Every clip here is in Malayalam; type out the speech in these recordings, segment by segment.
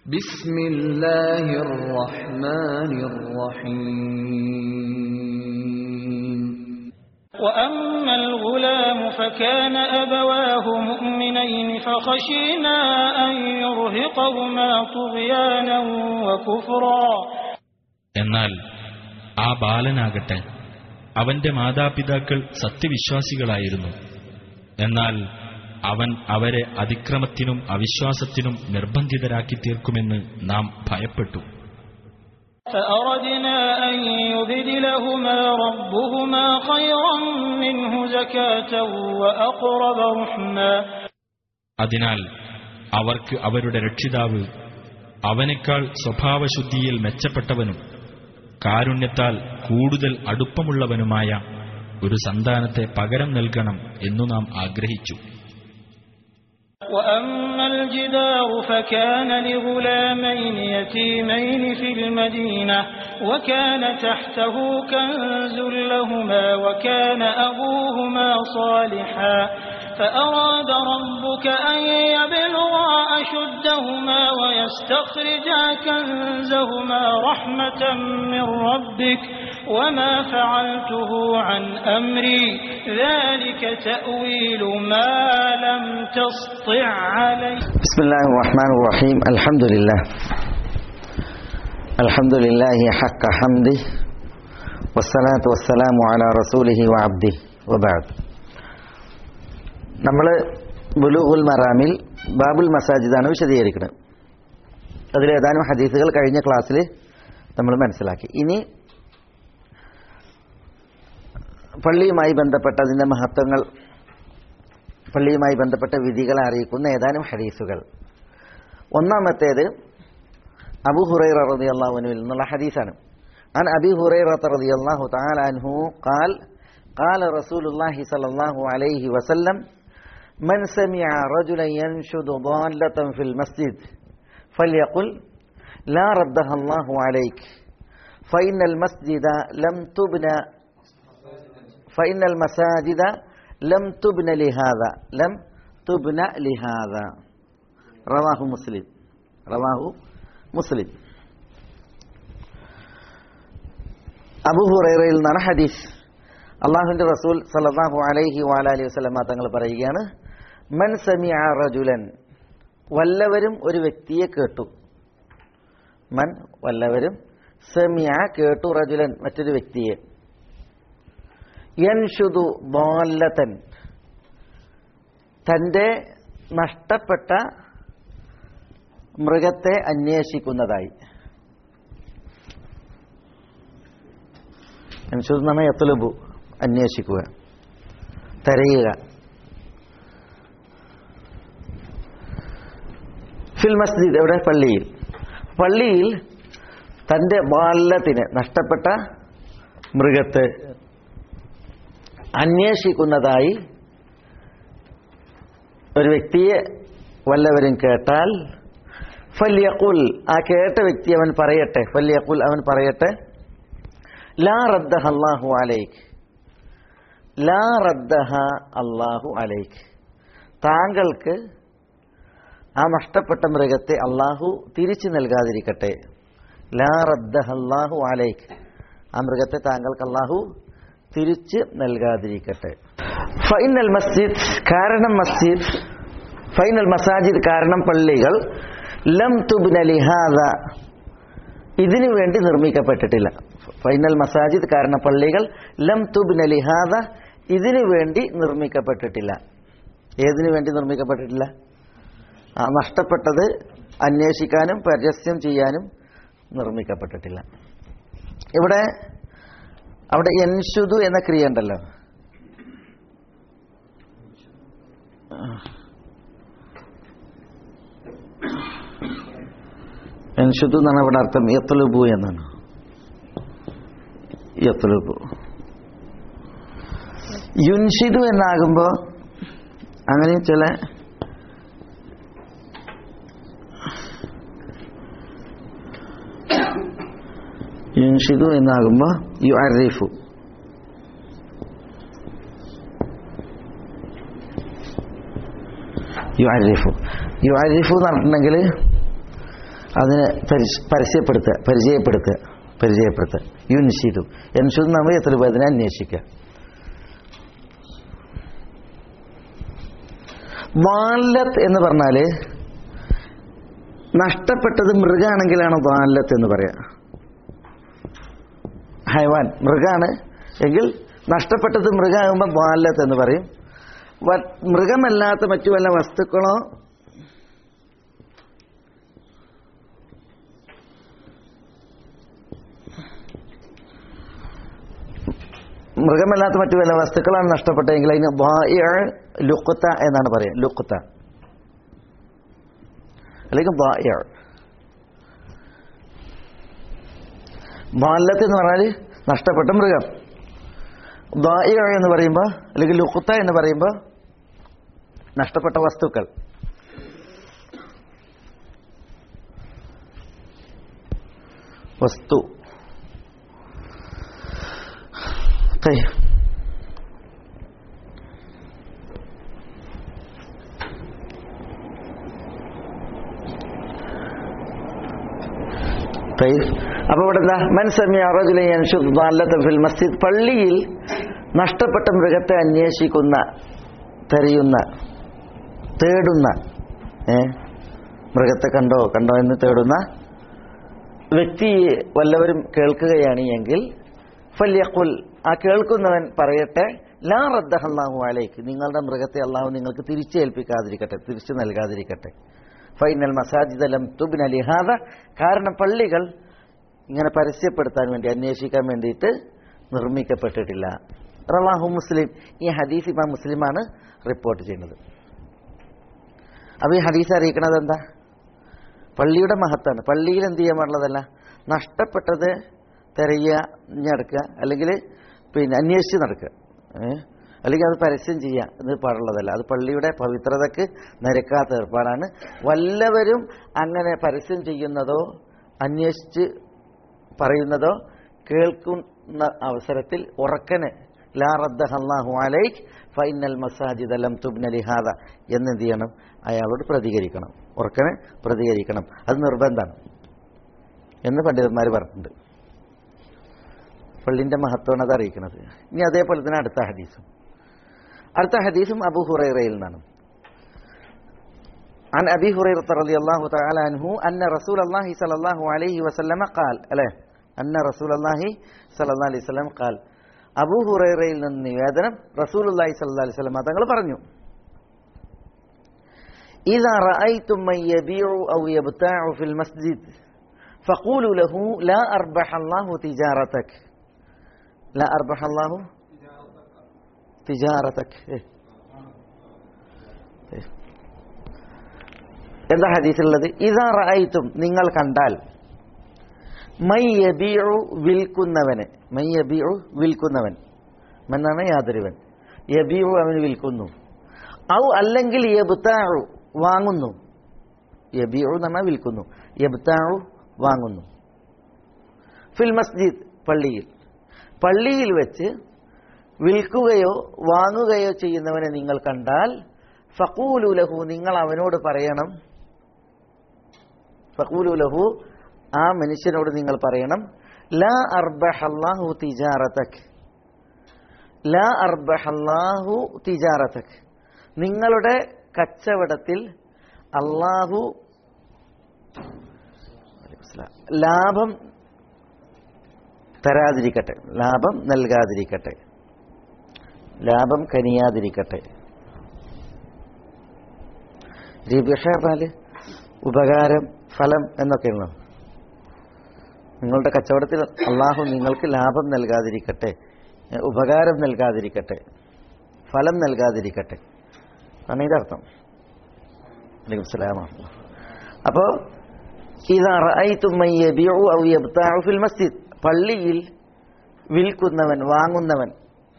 بسم الله الرحمن الرحيم وأما الغلام فكان أبواه مؤمنين فخشينا أن يرهقهما طغيانا وكفرا എന്നാൽ ആ ബാലനാകട്ടെ അവന്റെ മാതാപിതാക്കൾ സത്യവിശ്വാസികളായിരുന്നു എന്നാൽ അവൻ അവരെ അതിക്രമത്തിനും അവിശ്വാസത്തിനും നിർബന്ധിതരാക്കി തീർക്കുമെന്ന് നാം ഭയപ്പെട്ടു فأردنا أن يبدلهما ربهما خيرا منه زكاة وأقرب رحما അതിനാൽ അവർക്ക് അവരുടെ രക്ഷിതാവ് അവനേക്കാൾ സ്വഭാവശുദ്ധിയിൽ മെച്ചപ്പെട്ടവനും കാരുണ്യത്താൽ കൂടുതൽ അടുപ്പമുള്ളവനുമായ ഒരു സന്താനത്തെ പകരം നൽകണം എന്നു നാം ആഗ്രഹിച്ചു وأما الجدار فكان لغلامين يتيمين في المدينة وكان تحته كنز لهما وكان أبوهما صالحا فأراد ربك أن يبلغا أشدهما ويستخرجا كنزهما رحمة من ربك وما فعلته عن أمري ذلك تأويل ما لم تسطع عليه بسم الله الرحمن الرحيم الحمد لله الحمد لله حق حمده والصلاة والسلام على رسوله وعبده وبعد നമ്മൾ ബുലൂഹുൽ മറാമിൽ ബാബുൽ മസാജിദാണ് വിശദീകരിക്കുന്നത് അതിൽ ഏതാനും ഹദീസുകൾ കഴിഞ്ഞ ക്ലാസ്സിൽ നമ്മൾ മനസ്സിലാക്കി ഇനി പള്ളിയുമായി ബന്ധപ്പെട്ട അതിൻ്റെ മഹത്വങ്ങൾ പള്ളിയുമായി ബന്ധപ്പെട്ട വിധികളെ അറിയിക്കുന്ന ഏതാനും ഹദീസുകൾ ഒന്നാമത്തേത് അബു ഹുറൈറ റളിയല്ലാഹുവിൽ നിന്നുള്ള ഹദീസാണ് عن أبي هريرة رضي الله تعالى عنه قال قال رسول الله صلى الله عليه وسلم من سمع رجلا ينشد ضالة في المسجد فليقل لا ردها الله عليك فإن المسجد لم تبنى فإن المساجد لم تبن لهذا لم تبن لهذا رواه مسلم رواه مسلم അബു ഹുറൈറയിൽ നിന്നാണ് ഹദീസ് അള്ളാഹുവിന്റെ റസൂൽ സല്ലല്ലാഹു അലൈഹി വാലി വസല്ലമ തങ്ങൾ പറയുകയാണ് മൻ സമിഅ റജുലൻ വല്ലവരും ഒരു വ്യക്തിയെ കേട്ടു മൻ വല്ലവരും സമിഅ കേട്ടു റജുലൻ മറ്റൊരു വ്യക്തിയെ യൻഷുദു ബോല്ലത്തൻ തൻ്റെ നഷ്ടപ്പെട്ട മൃഗത്തെ അന്വേഷിക്കുന്നതായി അൻഷുദ് എന്ന് പറഞ്ഞാൽ എത്തലുബു അന്വേഷിക്കുക തെരയുക ഫിൽ മസ്ജിദ് എവിടെ പള്ളിയിൽ പള്ളിയിൽ തൻ്റെ ബാലത്തിന് നഷ്ടപ്പെട്ട മൃഗത്തെ അന്വേഷിക്കുന്നതായി ഒരു വ്യക്തിയെ വല്ലവരും കേട്ടാൽ ഫല്യഖുൽ ആ കേട്ട വ്യക്തി അവൻ പറയട്ടെ ഫല്യഖുൽ അവൻ പറയട്ടെ ലാ റദ്ദഹ അല്ലാഹു അലൈക്ക് ലാ റദ്ദഹ അല്ലാഹു അലൈക്ക് താങ്കൾക്ക് ആ നഷ്ടപ്പെട്ട മൃഗത്തെ അള്ളാഹു തിരിച്ചു നൽകാതിരിക്കട്ടെ ലാ റദ്ദഹ അല്ലാഹു അലൈക്ക് ആ മൃഗത്തെ താങ്കൾക്ക് അള്ളാഹു തിരിച്ച് നൽകാതിരിക്കട്ടെ ഫൈനൽ മസ്ജിദ് കാരണം മസ്ജിദ് ഫൈനൽ മസാജിദ് കാരണം പള്ളികൾ ലം തുബ്ന ലിഹാദ ഇതിനു വേണ്ടി നിർമ്മിക്കപ്പെട്ടിട്ടില്ല ഫൈനൽ മസാജിദ് കാരണം പള്ളികൾ ലം തുബ്ന ലിഹാദ ഇതിനു വേണ്ടി നിർമ്മിക്കപ്പെട്ടിട്ടില്ല ഏതിനു വേണ്ടി നിർമ്മിക്കപ്പെട്ടിട്ടില്ല ആ നഷ്ടപ്പെട്ടത് അന്വേഷിക്കാനും പരസ്യം ചെയ്യാനും നിർമ്മിക്കപ്പെട്ടിട്ടില്ല ഇവിടെ അവിടെ എൻഷുദു എന്ന ക്രിയ ഉണ്ടല്ലോ എൻഷുദു എന്നാണ് ഇവിടെ അർത്ഥം യത്തലുബു എന്നാണ് യത്തലുബു യുൻഷിദു എന്നാകുമ്പോൾ അങ്ങനെ ചില യുൻഷിദു എന്നാകുമ്പോൾ യു അരീഫു യു അരീഫു യു അരീഫു എന്ന് പറഞ്ഞിട്ടുണ്ടെങ്കിൽ അതിനെ പരിശ്- പരസ്യപ്പെടുത്തുക പരിചയപ്പെടുത്തുക പരിചയപ്പെടുത്തുക യുൻഷിതു എൻഷുദ് നമ്മൾ എത്ര രൂപ അതിനെ അന്വേഷിക്കുക വാലത്ത് എന്ന് പറഞ്ഞാൽ നഷ്ടപ്പെട്ടത് മൃഗാണെങ്കിലാണ് വാലത്ത് എന്ന് പറയാം ഹൈവാൻ മൃഗാണ് എങ്കിൽ നഷ്ടപ്പെട്ടത് മൃഗമാകുമ്പോൾ വാലത്ത് എന്ന് പറയും വ- മൃഗമല്ലാത്ത മറ്റു വല്ല വസ്തുക്കളോ മൃഗമല്ലാത്ത മറ്റു വല്ല വസ്തുക്കളാണ് നഷ്ടപ്പെട്ടതെങ്കിൽ അതിന് വായ ലുക്കുത്ത എന്നാണ് പറയുക ലുക്കുത്ത അല്ലെങ്കിൽ വായ ബാലത്ത് എന്ന് പറഞ്ഞാൽ നഷ്ടപ്പെട്ട മൃഗം വായ എന്ന് പറയുമ്പോൾ അല്ലെങ്കിൽ ലുക്കുത്ത എന്ന് പറയുമ്പോൾ നഷ്ടപ്പെട്ട വസ്തുക്കൾ വസ്തു طيب طيب അപ്പൊ ഇവിടെ എന്താ മനസ്സമ്യ ഫിൽ മസ്ജിദ് പള്ളിയിൽ നഷ്ടപ്പെട്ട മൃഗത്തെ അന്വേഷിക്കുന്ന തെരയുന്ന തേടുന്ന ഏ മൃഗത്തെ കണ്ടോ കണ്ടോ എന്ന് തേടുന്ന വ്യക്തി വല്ലവരും കേൾക്കുകയാണ് എങ്കിൽ ഫല്യഖുൽ ആ കേൾക്കുന്നവൻ പറയട്ടെ ലാ റദ്ദഹല്ലാഹു അലൈക്ക് നിങ്ങളുടെ മൃഗത്തെ അള്ളാഹു നിങ്ങൾക്ക് തിരിച്ചേൽപ്പിക്കാതിരിക്കട്ടെ തിരിച്ചു നൽകാതിരിക്കട്ടെ ഫൈനൽ മസാജിദ് ലം തുബ്ന ലിഹാദ കാരണം പള്ളികൾ ഇങ്ങനെ പരസ്യപ്പെടുത്താൻ വേണ്ടി അന്വേഷിക്കാൻ വേണ്ടിയിട്ട് നിർമ്മിക്കപ്പെട്ടിട്ടില്ല റവാഹു മുസ്ലിം ഈ ഹദീസ് ഇമാം മുസ്ലിമാണ് റിപ്പോർട്ട് ചെയ്യുന്നത് അപ്പോൾ ഈ ഹദീസ് അറിയിക്കണത് എന്താ പള്ളിയുടെ മഹത്താണ് പള്ളിയിൽ എന്ത് ചെയ്യാൻ പാടുള്ളതല്ല നഷ്ടപ്പെട്ടത് തിരഞ്ഞെടുക്കുക അല്ലെങ്കിൽ പിന്നെ അന്വേഷിച്ച് നടക്കുക ഏ? അല്ലെങ്കിൽ അത് പരസ്യം ചെയ്യുക എന്ന് പാടുള്ളതല്ല അത് പള്ളിയുടെ പവിത്രതയ്ക്ക് നിരക്കാത്ത ഏർപ്പാടാണ് വല്ലവരും അങ്ങനെ പരസ്യം ചെയ്യുന്നതോ അന്വേഷിച്ച് പറയുന്നതോ കേൾക്കുന്ന അവസരത്തിൽ ഉറക്കന് ലാ റദ്ദഹല്ലാഹു അലൈക് ഫൈനൽ മസാജിദ് ലം തുബ്ന ലിഹാദ എന്നെന്ത് ചെയ്യണം അയാളോട് പ്രതികരിക്കണം ഉറക്കനെ പ്രതികരിക്കണം അത് നിർബന്ധമാണ് എന്ന് പണ്ഡിതന്മാർ പറഞ്ഞിട്ടുണ്ട് പള്ളിന്റെ മഹത്വമാണ് അത് അറിയിക്കുന്നത് ഇനി അതേപോലെ തന്നെ അടുത്ത ഹദീസും അടുത്ത ഹദീസും അബു ഹുറൈറയിൽ നിന്നാണ് عن أبي هريرة رضي الله تعالى عنه أن رسول الله صلى الله عليه وسلم قال ألا أن رسول الله صلى الله عليه وسلم قال അബൂ ഹുറൈറയിൽ നിന്ന് നിവേദനം റസൂലുള്ളാഹി സ്വല്ലല്ലാഹി അലൈഹി വസല്ലം തങ്ങൾ പറഞ്ഞു إذا رأيتم من يبيع أو يبتاع في المسجد فقولوا له لا أربح الله تجارتك لا أربح الله تجارتك إيه. إيه. എന്താ ഹദീസിലുള്ളത് ഇതാ റഅയ്തും നിങ്ങൾ കണ്ടാൽ മൈ യബീഉ വിൽക്കുന്നവനെ മൈ യബീഉ വിൽക്കുന്നവൻ മെന്നാണ് യാതൊരുവൻ യബീഉ അവന് വിൽക്കുന്നു ഔ അല്ലെങ്കിൽ യബ്താഉ വാങ്ങുന്നു യബീഉ എന്ന് പറഞ്ഞാൽ വിൽക്കുന്നു യബ്താഉ വാങ്ങുന്നു ഫിൽ മസ്ജിദ് പള്ളിയിൽ പള്ളിയിൽ വെച്ച് വിൽക്കുകയോ വാങ്ങുകയോ ചെയ്യുന്നവനെ നിങ്ങൾ കണ്ടാൽ ഫഖൂലു ലഹു നിങ്ങൾ അവനോട് പറയണം ഫഖൂലു ലഹു ആ മനുഷ്യനോട് നിങ്ങൾ പറയണം ലാ അർബഹല്ലാഹു തിജാറതക് ലാ അർബഹല്ലാഹു തിജാറതക് നിങ്ങളുടെ കച്ചവടത്തിൽ അള്ളാഹു ലാഭം തരാതിരിക്കട്ടെ ലാഭം നൽകാതിരിക്കട്ടെ ലാഭം കനിയാതിരിക്കട്ടെ റിബിഷ പറഞ്ഞാല് ഉപകാരം ഫലം എന്നൊക്കെയാണല്ലോ നിങ്ങളുടെ കച്ചവടത്തിൽ അള്ളാഹു നിങ്ങൾക്ക് ലാഭം നൽകാതിരിക്കട്ടെ ഏ, ഉപകാരം നൽകാതിരിക്കട്ടെ ഫലം നൽകാതിരിക്കട്ടെ ആണ് ഇതിന്റെ അർത്ഥം അലൈക്കും സലാം അപ്പോൾ ഇതാ റഅയ്തും മൻ യബിഉ ഔ യബ്താഉ ഫിൽ മസ്ജിദ് പള്ളിയിൽ വിൽക്കുന്നവൻ വാങ്ങുന്നവൻ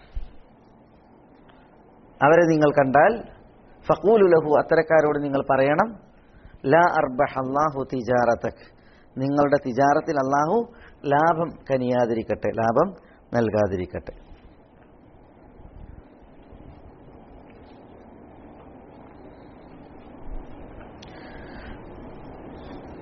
അവരെ നിങ്ങൾ കണ്ടാൽ ഫഖൂലു ലഹു അത്തരക്കാരോട് നിങ്ങൾ പറയണം ലാ അർബഹ അല്ലാഹു തിജാറതക് നിങ്ങളുടെ തിജാറത്തിൽ അള്ളാഹു ലാഭം കനിയാതിരിക്കട്ടെ ലാഭം നൽകാതിരിക്കട്ടെ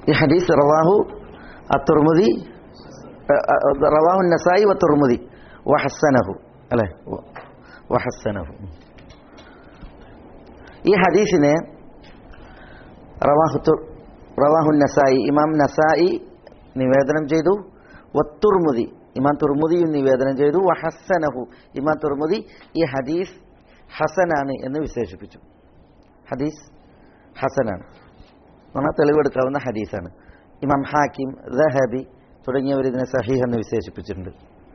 ഈ ഹദീസ് റവാഹു അത്തുർമുദി റവാഹു നസായി വത്തുർമുദി വഹസനഹു അല്ലെ വഹസനഹു ഈ ഹദീസിനെ റവാഹു തു- റവാഹു നസായി ഇമാം നസായി നിവേദനം ചെയ്തു വത്തുർമുദി ഇമാം തുർമുദിയും നിവേദനം ചെയ്തു വഹസനഹു ഇമാം തുർമുദി ഈ ഹദീസ് ഹസനാണ് എന്ന് വിശേഷിപ്പിച്ചു ഹദീസ് ഹസനാണ് നമ്മൾ തെളിവെടുക്കാവുന്ന ഹദീസാണ് ഇമാം ഹാക്കിം ദഹബി തുടങ്ങിയവർ ഇതിനെ സഹീഹ് എന്ന് വിശേഷിപ്പിച്ചിട്ടുണ്ട്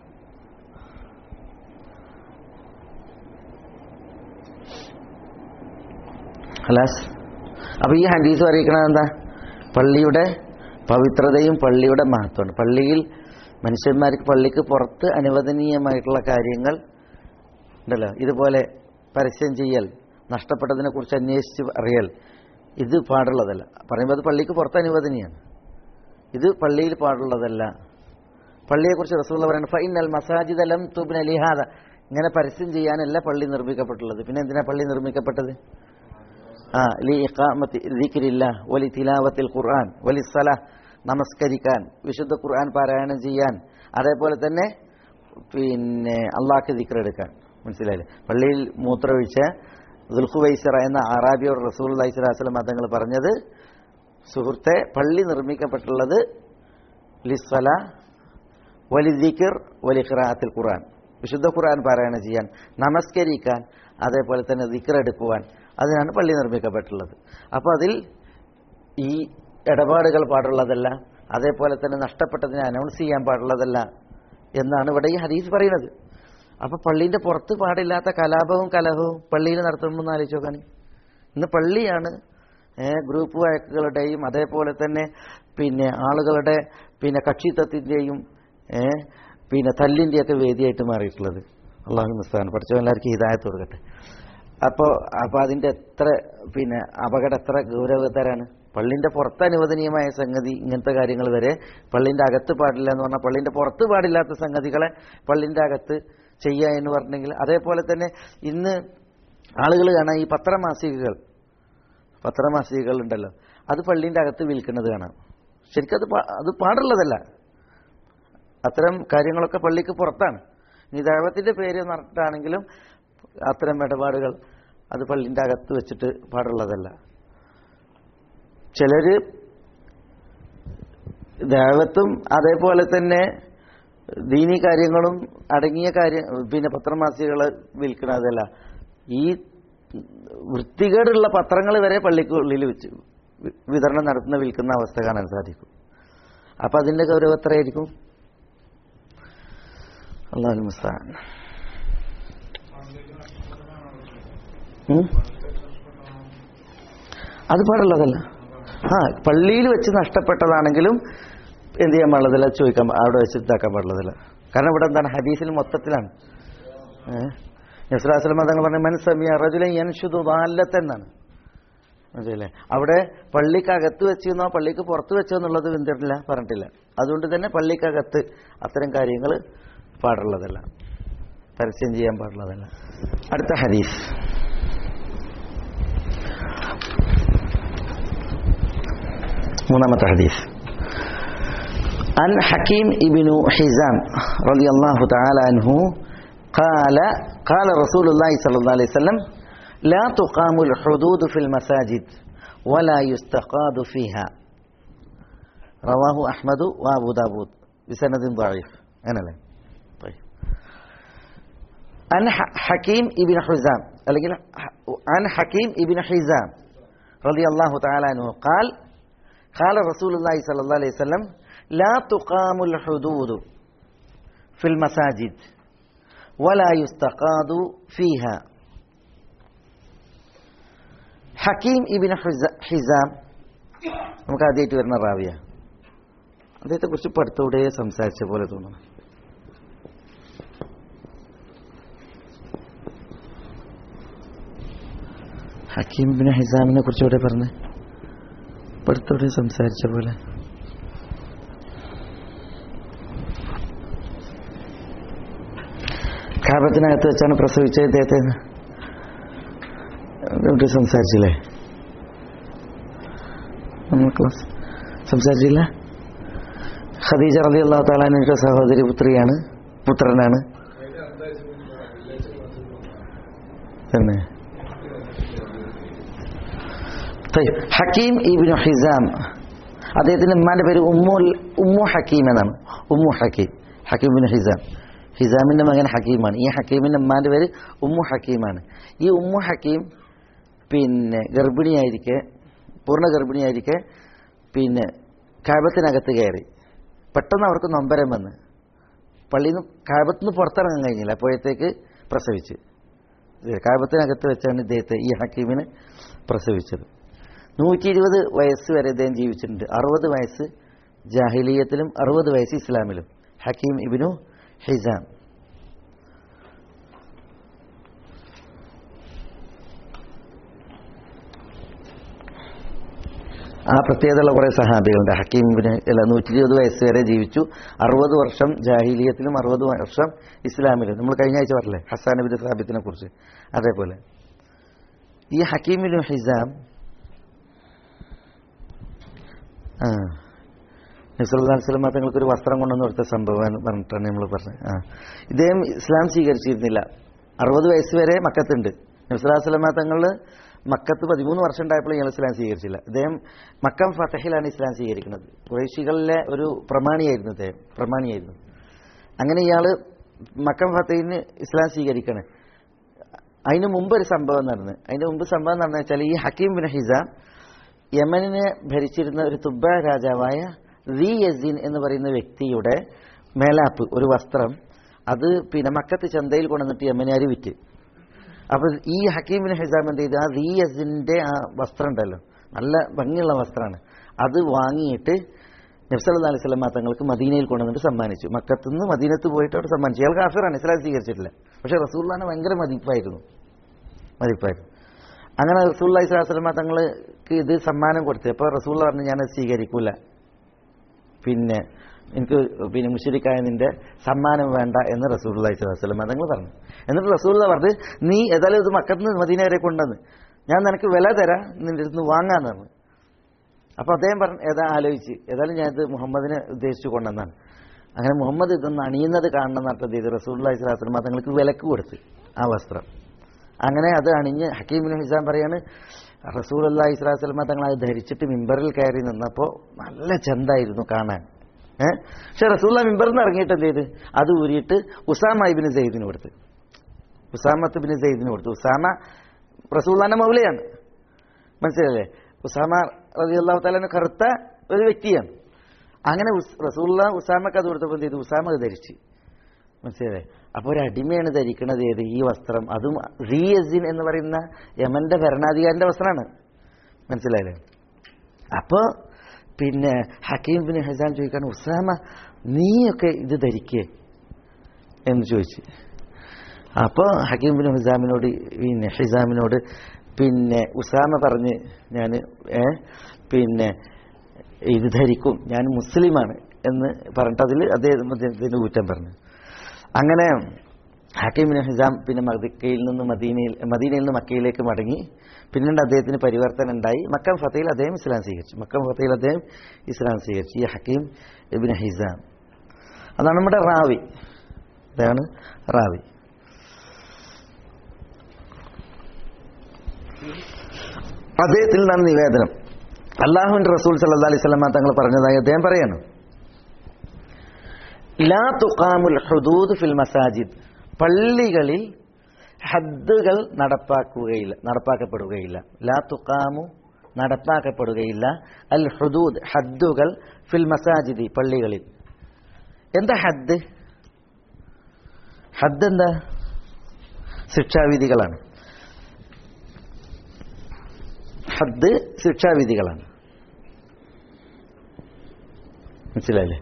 ഹലാസ് അപ്പൊ ഈ ഹദീസ് അറിയിക്കണത് എന്താ പള്ളിയുടെ പവിത്രതയും പള്ളിയുടെ മഹത്വമാണ് പള്ളിയിൽ മനുഷ്യന്മാർക്ക് പള്ളിക്ക് പുറത്ത് അനുവദനീയമായിട്ടുള്ള കാര്യങ്ങൾ ഉണ്ടല്ലോ ഇതുപോലെ പരസ്യം ചെയ്യൽ നഷ്ടപ്പെട്ടതിനെ കുറിച്ച് അന്വേഷിച്ച് അറിയൽ ഇത് പാടുള്ളതല്ല പറയുമ്പോൾ അത് പള്ളിക്ക് പുറത്ത് അനുവദനീയാണ് ഇത് പള്ളിയിൽ പാടുള്ളതല്ല പള്ളിയെക്കുറിച്ച് റസൂള്ള പറയുന്നത് ഫൈൻ അൽ മസാജിദ് അലം തുബിൻ അലിഹാദ ഇങ്ങനെ പരസ്യം ചെയ്യാനല്ല പള്ളി നിർമ്മിക്കപ്പെട്ടുള്ളത് പിന്നെ എന്തിനാ പള്ളി നിർമ്മിക്കപ്പെട്ടത് ആ ലി ഇഖാമത്തി ദിക്രില്ല വലി തിലാവത്തിൽ ഖുർആൻ വലി സല നമസ്കരിക്കാൻ വിശുദ്ധ ഖുർആൻ പാരായണം ചെയ്യാൻ അതേപോലെ തന്നെ പിന്നെ അള്ളാഹ്ക്ക് ദിക്റെടുക്കാൻ മനസ്സിലായില്ലേ പള്ളിയിൽ മൂത്രമൊഴിച്ച ദുൽഖുവൈസറ എന്ന അറാബിയോട് റസൂൽ അലൈഹി സ്വലാസ്ലം മതങ്ങൾ പറഞ്ഞത് സുഹൃത്തെ പള്ളി നിർമ്മിക്കപ്പെട്ടുള്ളത് ലിസ്വല വലി ദിക്കർ വലി ഖിറാഅത്തിൽ ഖുർആൻ വിശുദ്ധ ഖുർആൻ പാരായണം ചെയ്യാൻ നമസ്കരിക്കാൻ അതേപോലെ തന്നെ ദിക്കർ എടുക്കുവാൻ അതിനാണ് പള്ളി നിർമ്മിക്കപ്പെട്ടുള്ളത് അപ്പോൾ അതിൽ ഈ ഇടപാടുകൾ പാടുള്ളതല്ല അതേപോലെ തന്നെ നഷ്ടപ്പെട്ടതിനെ അനൗൺസ് ചെയ്യാൻ പാടുള്ളതല്ല എന്നാണ് ഇവിടെ ഈ ഹദീസ് പറയുന്നത് അപ്പൊ പള്ളീന്റെ പുറത്ത് പാടില്ലാത്ത കലാപവും കലഹവും പള്ളിയിൽ നടത്തുമ്പോൾ ഒന്ന് ആലോചിച്ച് നോക്കാൻ ഇന്ന് പള്ളിയാണ് ഏഹ്, ഗ്രൂപ്പ് വഴക്കുകളുടെയും അതേപോലെ തന്നെ പിന്നെ ആളുകളുടെ പിന്നെ കക്ഷിത്വത്തിന്റെയും ഏഹ്, പിന്നെ തല്ലിന്റെയൊക്കെ വേദിയായിട്ട് മാറിയിട്ടുള്ളത് അള്ളാഹു മുസ്താൻ പഠിച്ചോ എല്ലാവർക്കും ഹിദായത്ത് കൊടുക്കട്ടെ അപ്പോൾ അപ്പോൾ അതിന്റെ എത്ര പിന്നെ അപകടം എത്ര ഗൗരവതരാണ് പള്ളിന്റെ പുറത്ത് അനുവദനീയമായ സംഗതി ഇങ്ങനത്തെ കാര്യങ്ങൾ വരെ പള്ളിന്റെ അകത്ത് പാടില്ല എന്ന് പറഞ്ഞാൽ പള്ളിന്റെ പുറത്ത് പാടില്ലാത്ത സംഗതികളെ പള്ളിന്റെ അകത്ത് ചെയ്യുക എന്ന് പറഞ്ഞെങ്കിൽ അതേപോലെ തന്നെ ഇന്ന് ആളുകൾ കാണാം ഈ പത്രമാസികകൾ പത്രമാസികകൾ ഉണ്ടല്ലോ അത് പള്ളിന്റെ അകത്ത് വിൽക്കുന്നത് കാണാം ശരിക്കും അത് പാ- അത് പാടുള്ളതല്ല അത്തരം കാര്യങ്ങളൊക്കെ പള്ളിക്ക് പുറത്താണ് ഇനി ദൈവത്തിന്റെ പേര് പറഞ്ഞിട്ടാണെങ്കിലും അത്തരം ഇടപാടുകൾ അത് പള്ളിന്റെ അകത്ത് വെച്ചിട്ട് പാടുള്ളതല്ല ചിലര് ദേവത്തും അതേപോലെ തന്നെ ദീനി കാര്യങ്ങളും അടങ്ങിയ കാര്യം പിന്നെ പത്രമാസികകൾ വിൽക്കണതല്ല ഈ വൃത്തികേടുള്ള പത്രങ്ങൾ വരെ പള്ളിക്കുള്ളിൽ വെച്ച് വി- വിതരണം നടത്തുന്ന വിൽക്കുന്ന അവസ്ഥ കാണാൻ സാധിക്കും അപ്പൊ അതിന്റെ ഗൗരവം എത്രയായിരിക്കും അള്ളാഹു മുസ്താൻ ഉം? അത് പാടുള്ളതല്ല ആ പള്ളിയിൽ വെച്ച് നഷ്ടപ്പെട്ടതാണെങ്കിലും എന്ത് ചെയ്യാൻ പാടുള്ളതില്ല ചോദിക്കാൻ പാ- അവിടെ വെച്ച് ഇതാക്കാൻ പാടുള്ളതില്ല കാരണം ഇവിടെ എന്താണ് ഹദീസിൽ മൊത്തത്തിലാണ് നസ്രാസ്ലം മതങ്ങൾ പറഞ്ഞ മനസ്സമിയ റജുലൻ യൻഷുദു എന്നാണ് മനസ്സിലല്ലേ അവിടെ പള്ളിക്കകത്ത് വെച്ചെന്നോ പള്ളിക്ക് പുറത്ത് വെച്ചോ എന്നുള്ളത് എന്തിട്ടില്ല പറഞ്ഞിട്ടില്ല അതുകൊണ്ട് തന്നെ പള്ളിക്കകത്ത് അത്തരം കാര്യങ്ങൾ പാടുള്ളതല്ല പരസ്യം ചെയ്യാൻ പാടുള്ളതല്ല അടുത്ത ഹദീസ് മൂന്നാമത്തെ ഹദീസ് عن حكيم ابن حزام رضي الله تعالى عنه قال قال رسول الله صلى الله عليه وسلم لا تقام الحدود في المساجد ولا يستقاد فيها رواه أحمد وأبو داود بسند ضعيف أنا لا طيب عن ح- حكيم ابن حزام عن حكيم ابن حزام رضي الله تعالى عنه قال قال رسول الله صلى الله عليه وسلم لا تقام الحدود في المساجد ولا يستقاد فيها ഹക്കീം ഇബിൻ ഹിസ- ഹിസാം നമുക്ക് ആദ്യമായിട്ട് വരുന്ന റാവിയ അദ്ദേഹത്തെ കുറിച്ച് ഇപ്പൊ അടുത്തൂടെ സംസാരിച്ച പോലെ തോന്നുന്നു ഹക്കീം ഇബിൻ ഹിസാമിനെ കുറിച്ച് ഇവിടെ പറഞ്ഞ് ഇപ്പൊ അടുത്തൂടെ സംസാരിച്ച പോലെ കാപത്തിനകത്ത് വെച്ചാണ് പ്രസവിച്ചത് ഇദ്ദേഹത്തെ ഇവിടെ സംസാരിച്ചില്ലേ നമ്മൾ ക്ലാസ് സംസാരിച്ചില്ല ഖദീജ റലി അള്ളാഹു താലാനിയുടെ സഹോദരി പുത്രിയാണ് പുത്രനാണ് തന്നെ طيب. ഹക്കീം ഇബിനു ഹിസാം അദ്ദേഹത്തിന്റെ ഉമ്മാന്റെ പേര് ഉമ്മു ഉമ്മു ഹക്കീം എന്നാണ് Ummu Hakeem Hakeem bin Hizam ഹിസാമിന്റെ മകൻ ഹക്കീമാണ് ഈ ഹക്കീമിന്റെ ഉമ്മാന്റെ പേര് ഉമ്മു ഹക്കീമാണ് ഈ ഉമ്മു ഹക്കീം പിന്നെ ഗർഭിണിയായിരിക്കെ പൂർണ്ണ ഗർഭിണിയായിരിക്കെ പിന്നെ കാബത്തിനകത്ത് കയറി പെട്ടെന്ന് അവർക്ക് നൊമ്പരം വന്ന് പള്ളിയിൽ നിന്ന് കാബത്ത് നിന്ന് പുറത്തിറങ്ങാൻ കഴിഞ്ഞില്ല അപ്പോഴത്തേക്ക് പ്രസവിച്ച് കാബത്തിനകത്ത് വെച്ചാണ് ഇദ്ദേഹത്തെ ഈ ഹക്കീമിനെ പ്രസവിച്ചത് നൂറ്റി ഇരുപത് വയസ്സ് വരെ ഇദ്ദേഹം ജീവിച്ചിട്ടുണ്ട് അറുപത് വയസ്സ് ജാഹിലീയത്തിലും അറുപത് വയസ്സ് ഇസ്ലാമിലും ഹക്കീം ഇബിനു ഹിസാം ആ പ്രത്യേകതയുള്ള കുറേ സഹാബികളുണ്ട് ഹക്കീമിന് അല്ല നൂറ്റി ഇരുപത് വയസ്സ് വരെ ജീവിച്ചു അറുപത് വർഷം ജാഹിലിയത്തിലും അറുപത് വർഷം ഇസ്ലാമിലും നമ്മൾ കഴിഞ്ഞ ആഴ്ച പറഞ്ഞില്ലേ ഹസാൻ നബി സാബിത്തിനെ കുറിച്ച് അതേപോലെ ഈ ഹക്കീമിനു ഹിസാം ആ നബ്സല്ലാസ്ലം തങ്ങൾക്ക് ഒരു വസ്ത്രം കൊണ്ടുവന്ന് കൊടുത്ത സംഭവം പറഞ്ഞിട്ടാണ് നമ്മൾ പറഞ്ഞത് ആ ഇദ്ദേഹം ഇസ്ലാം സ്വീകരിച്ചിരുന്നില്ല അറുപത് വയസ്സ് വരെ മക്കത്തുണ്ട് നബ്സല്ലാസ്ലമ തങ്ങൾ മക്കത്ത് പതിമൂന്ന് വർഷം ഉണ്ടായപ്പോൾ ഇയാൾ ഇസ്ലാം സ്വീകരിച്ചില്ല ഇദ്ദേഹം മക്കം ഫത്തഹിലാണ് ഇസ്ലാം സ്വീകരിക്കുന്നത് കുറേശികളിലെ ഒരു പ്രമാണിയായിരുന്നു ഇദ്ദേഹം പ്രമാണിയായിരുന്നു അങ്ങനെ ഇയാൾ മക്കം ഫത്തഹിന് ഇസ്ലാം സ്വീകരിക്കണേ അതിന് മുമ്പ് ഒരു സംഭവം നടന്നു അതിന് മുമ്പ് സംഭവം നടന്നു വെച്ചാൽ ഈ ഹക്കീം ബിൻ ഹിസാം യമനിനെ ഭരിച്ചിരുന്ന ഒരു തുബ്ബ രാജാവായ റീ യസീൻ എന്ന് പറയുന്ന വ്യക്തിയുടെ മേലാപ്പ് ഒരു വസ്ത്രം അത് പിന്നെ മക്കത്ത് ചന്തയിൽ കൊണ്ടുവന്നിട്ട് യമനാരി വിറ്റ് അപ്പൊ ഈ ഹക്കീമിന് ഹിസാം എന്ത് ചെയ്തു ആ റീ യസിന്റെ ആ വസ്ത്രം ഉണ്ടല്ലോ നല്ല ഭംഗിയുള്ള വസ്ത്രമാണ് അത് വാങ്ങിയിട്ട് നബ്സല്ലാ അലൈഹി സ്വലം തങ്ങൾക്ക് മദീനയിൽ കൊണ്ടുവന്നിട്ട് സമ്മാനിച്ചു മക്കത്തുനിന്ന് മദീനത്ത് പോയിട്ട് അവിടെ സമ്മാനിച്ചു ഇയാൾ കാഫിറാണ് ഇസ്ലാം സ്വീകരിച്ചിട്ടില്ല പക്ഷെ റസൂല്ലാനെ ഭയങ്കര മതിപ്പായിരുന്നു മതിപ്പായിരുന്നു അങ്ങനെ റസൂല്ലാ ഇസ്ലാസ്ലമ തങ്ങൾക്ക് ഇത് സമ്മാനം കൊടുത്തു അപ്പോൾ റസൂള്ള പറഞ്ഞു ഞാനത് സ്വീകരിക്കൂല പിന്നെ എനിക്ക് പിന്നെ മുഷരിക്കായ നിന്റെ സമ്മാനം വേണ്ട എന്ന് റസൂല്ലാ ഇസ്ലാസ്ലമ തങ്ങൾ പറഞ്ഞു എന്നിട്ട് റസൂള്ള പറഞ്ഞു നീ ഏതായാലും ഇത് മക്കത്തുനിന്ന് മദീന വരെ കൊണ്ടുവന്ന് ഞാൻ നിനക്ക് വില തരാം നിന്റെ അടുത്ത് വാങ്ങാന്ന് പറഞ്ഞു അപ്പോൾ അദ്ദേഹം പറഞ്ഞു ഏതാ ആലോചിച്ച് ഏതായാലും ഞാനിത് മുഹമ്മദിനെ ഉദ്ദേശിച്ചു കൊണ്ടുവന്നാണ് അങ്ങനെ മുഹമ്മദ് ഇതൊന്ന് അണിയുന്നത് കാണണം എന്നിട്ട് ഇത് റസൂല്ലാ ഇസ്ലാസ്ലമ തങ്ങൾക്ക് വിലക്ക് കൊടുത്ത് ആ വസ്ത്രം അങ്ങനെ അത് അണിഞ്ഞ് ഹക്കീമിന് ഹിസാം പറയാണ് റസൂൽ അല്ലാ ഇസ്ലാസ്ലമ തങ്ങൾ അത് ധരിച്ചിട്ട് മിമ്പറിൽ കയറി നിന്നപ്പോൾ നല്ല ചന്തായിരുന്നു കാണാൻ ഏഹ് പക്ഷെ റസൂല്ല മിമ്പറിൽ നിന്ന് ഇറങ്ങിയിട്ട് എന്ത് ചെയ്ത് അത് ഊരിയിട്ട് ഉസാമ ഇബിന് സെയ്ദിന് കൊടുത്ത് ഉസാമത്ത് ബിന് സെയ്ദിന് കൊടുത്തു ഉസാമ റസൂല്ലാന്റെ മൗലയാണ് മനസ്സിലല്ലേ ഉസാമ റബി അള്ളാഹു താലാന് കറുത്ത ഒരു വ്യക്തിയാണ് അങ്ങനെ റസൂല്ല ഉസാമക്ക് അത് കൊടുത്തപ്പോൾ എന്ത് ചെയ്തു ഉസാമ അത് ധരിച്ച് മനസ്സിലായേ അപ്പോൾ ഒരു അടിമയാണ് ധരിക്കുന്നത് ഏത് ഈ വസ്ത്രം അതും റിയസിൻ എന്ന് പറയുന്ന യമന്റെ ഭരണാധികാരിന്റെ വസ്ത്രമാണ് മനസ്സിലായില്ലേ അപ്പോൾ പിന്നെ ഹക്കീം ബിൻ ഹസാൻ ചോദിക്കാണ് ഉസാമ നീയൊക്കെ ഇത് ധരിക്കേ എന്ന് ചോദിച്ചു അപ്പോൾ ഹക്കീം ബിൻ ഹുസാമിനോട് പിന്നെ ഹിസാമിനോട് പിന്നെ ഉസാമ പറഞ്ഞ് ഞാൻ ഏ പിന്നെ ഇത് ധരിക്കും ഞാൻ മുസ്ലിമാണ് എന്ന് പറഞ്ഞിട്ട് അതിൽ അദ്ദേഹം അദ്ദേഹത്തിന് കുറ്റം പറഞ്ഞു അങ്ങനെ ഹക്കീമിന് ഹിസാം പിന്നെ മക്കയിൽ നിന്ന് മദീനയിൽ മദീനയിൽ നിന്ന് മക്കയിലേക്ക് മടങ്ങി പിന്നീട് അദ്ദേഹത്തിന് പരിവർത്തനം ഉണ്ടായി മക്കം ഫത്തയിൽ അദ്ദേഹം ഇസ്ലാം സ്വീകരിച്ചു മക്കം ഫത്തയിൽ അദ്ദേഹം ഇസ്ലാം സ്വീകരിച്ചു ഈ ഹക്കീം ഇബിൻ ഹിസാം അതാണ് നമ്മുടെ റാവി അതാണ് റാവി അദ്ദേഹത്തിൽ നിന്നാണ് നിവേദനം അള്ളാഹുവിന്റെ റസൂൽ സല്ലാ അലൈഹി സ്വലമ തങ്ങൾ പറഞ്ഞതായി അദ്ദേഹം പറയാണ് ലാ തുഖാമുൽ ഹുദൂദ് ഫിൽ മസാജിദ് പള്ളികളിൽ ഹദ്ദുകൾ നടപ്പാക്കുകയില്ല നടപ്പാക്കപ്പെടുകയില്ല ലാ തുഖാമു നടപ്പാക്കപ്പെടുകയില്ല അൽ ഹുദൂദ് ഹദ്ദുകൾ ഫിൽ മസാജിദി പള്ളികളിൽ എന്താ ഹദ് ഹദ് എന്താ ശിക്ഷാവിധികളാണ് ഹദ് ശിക്ഷാവിധികളാണ് മനസ്സിലായില്ലേ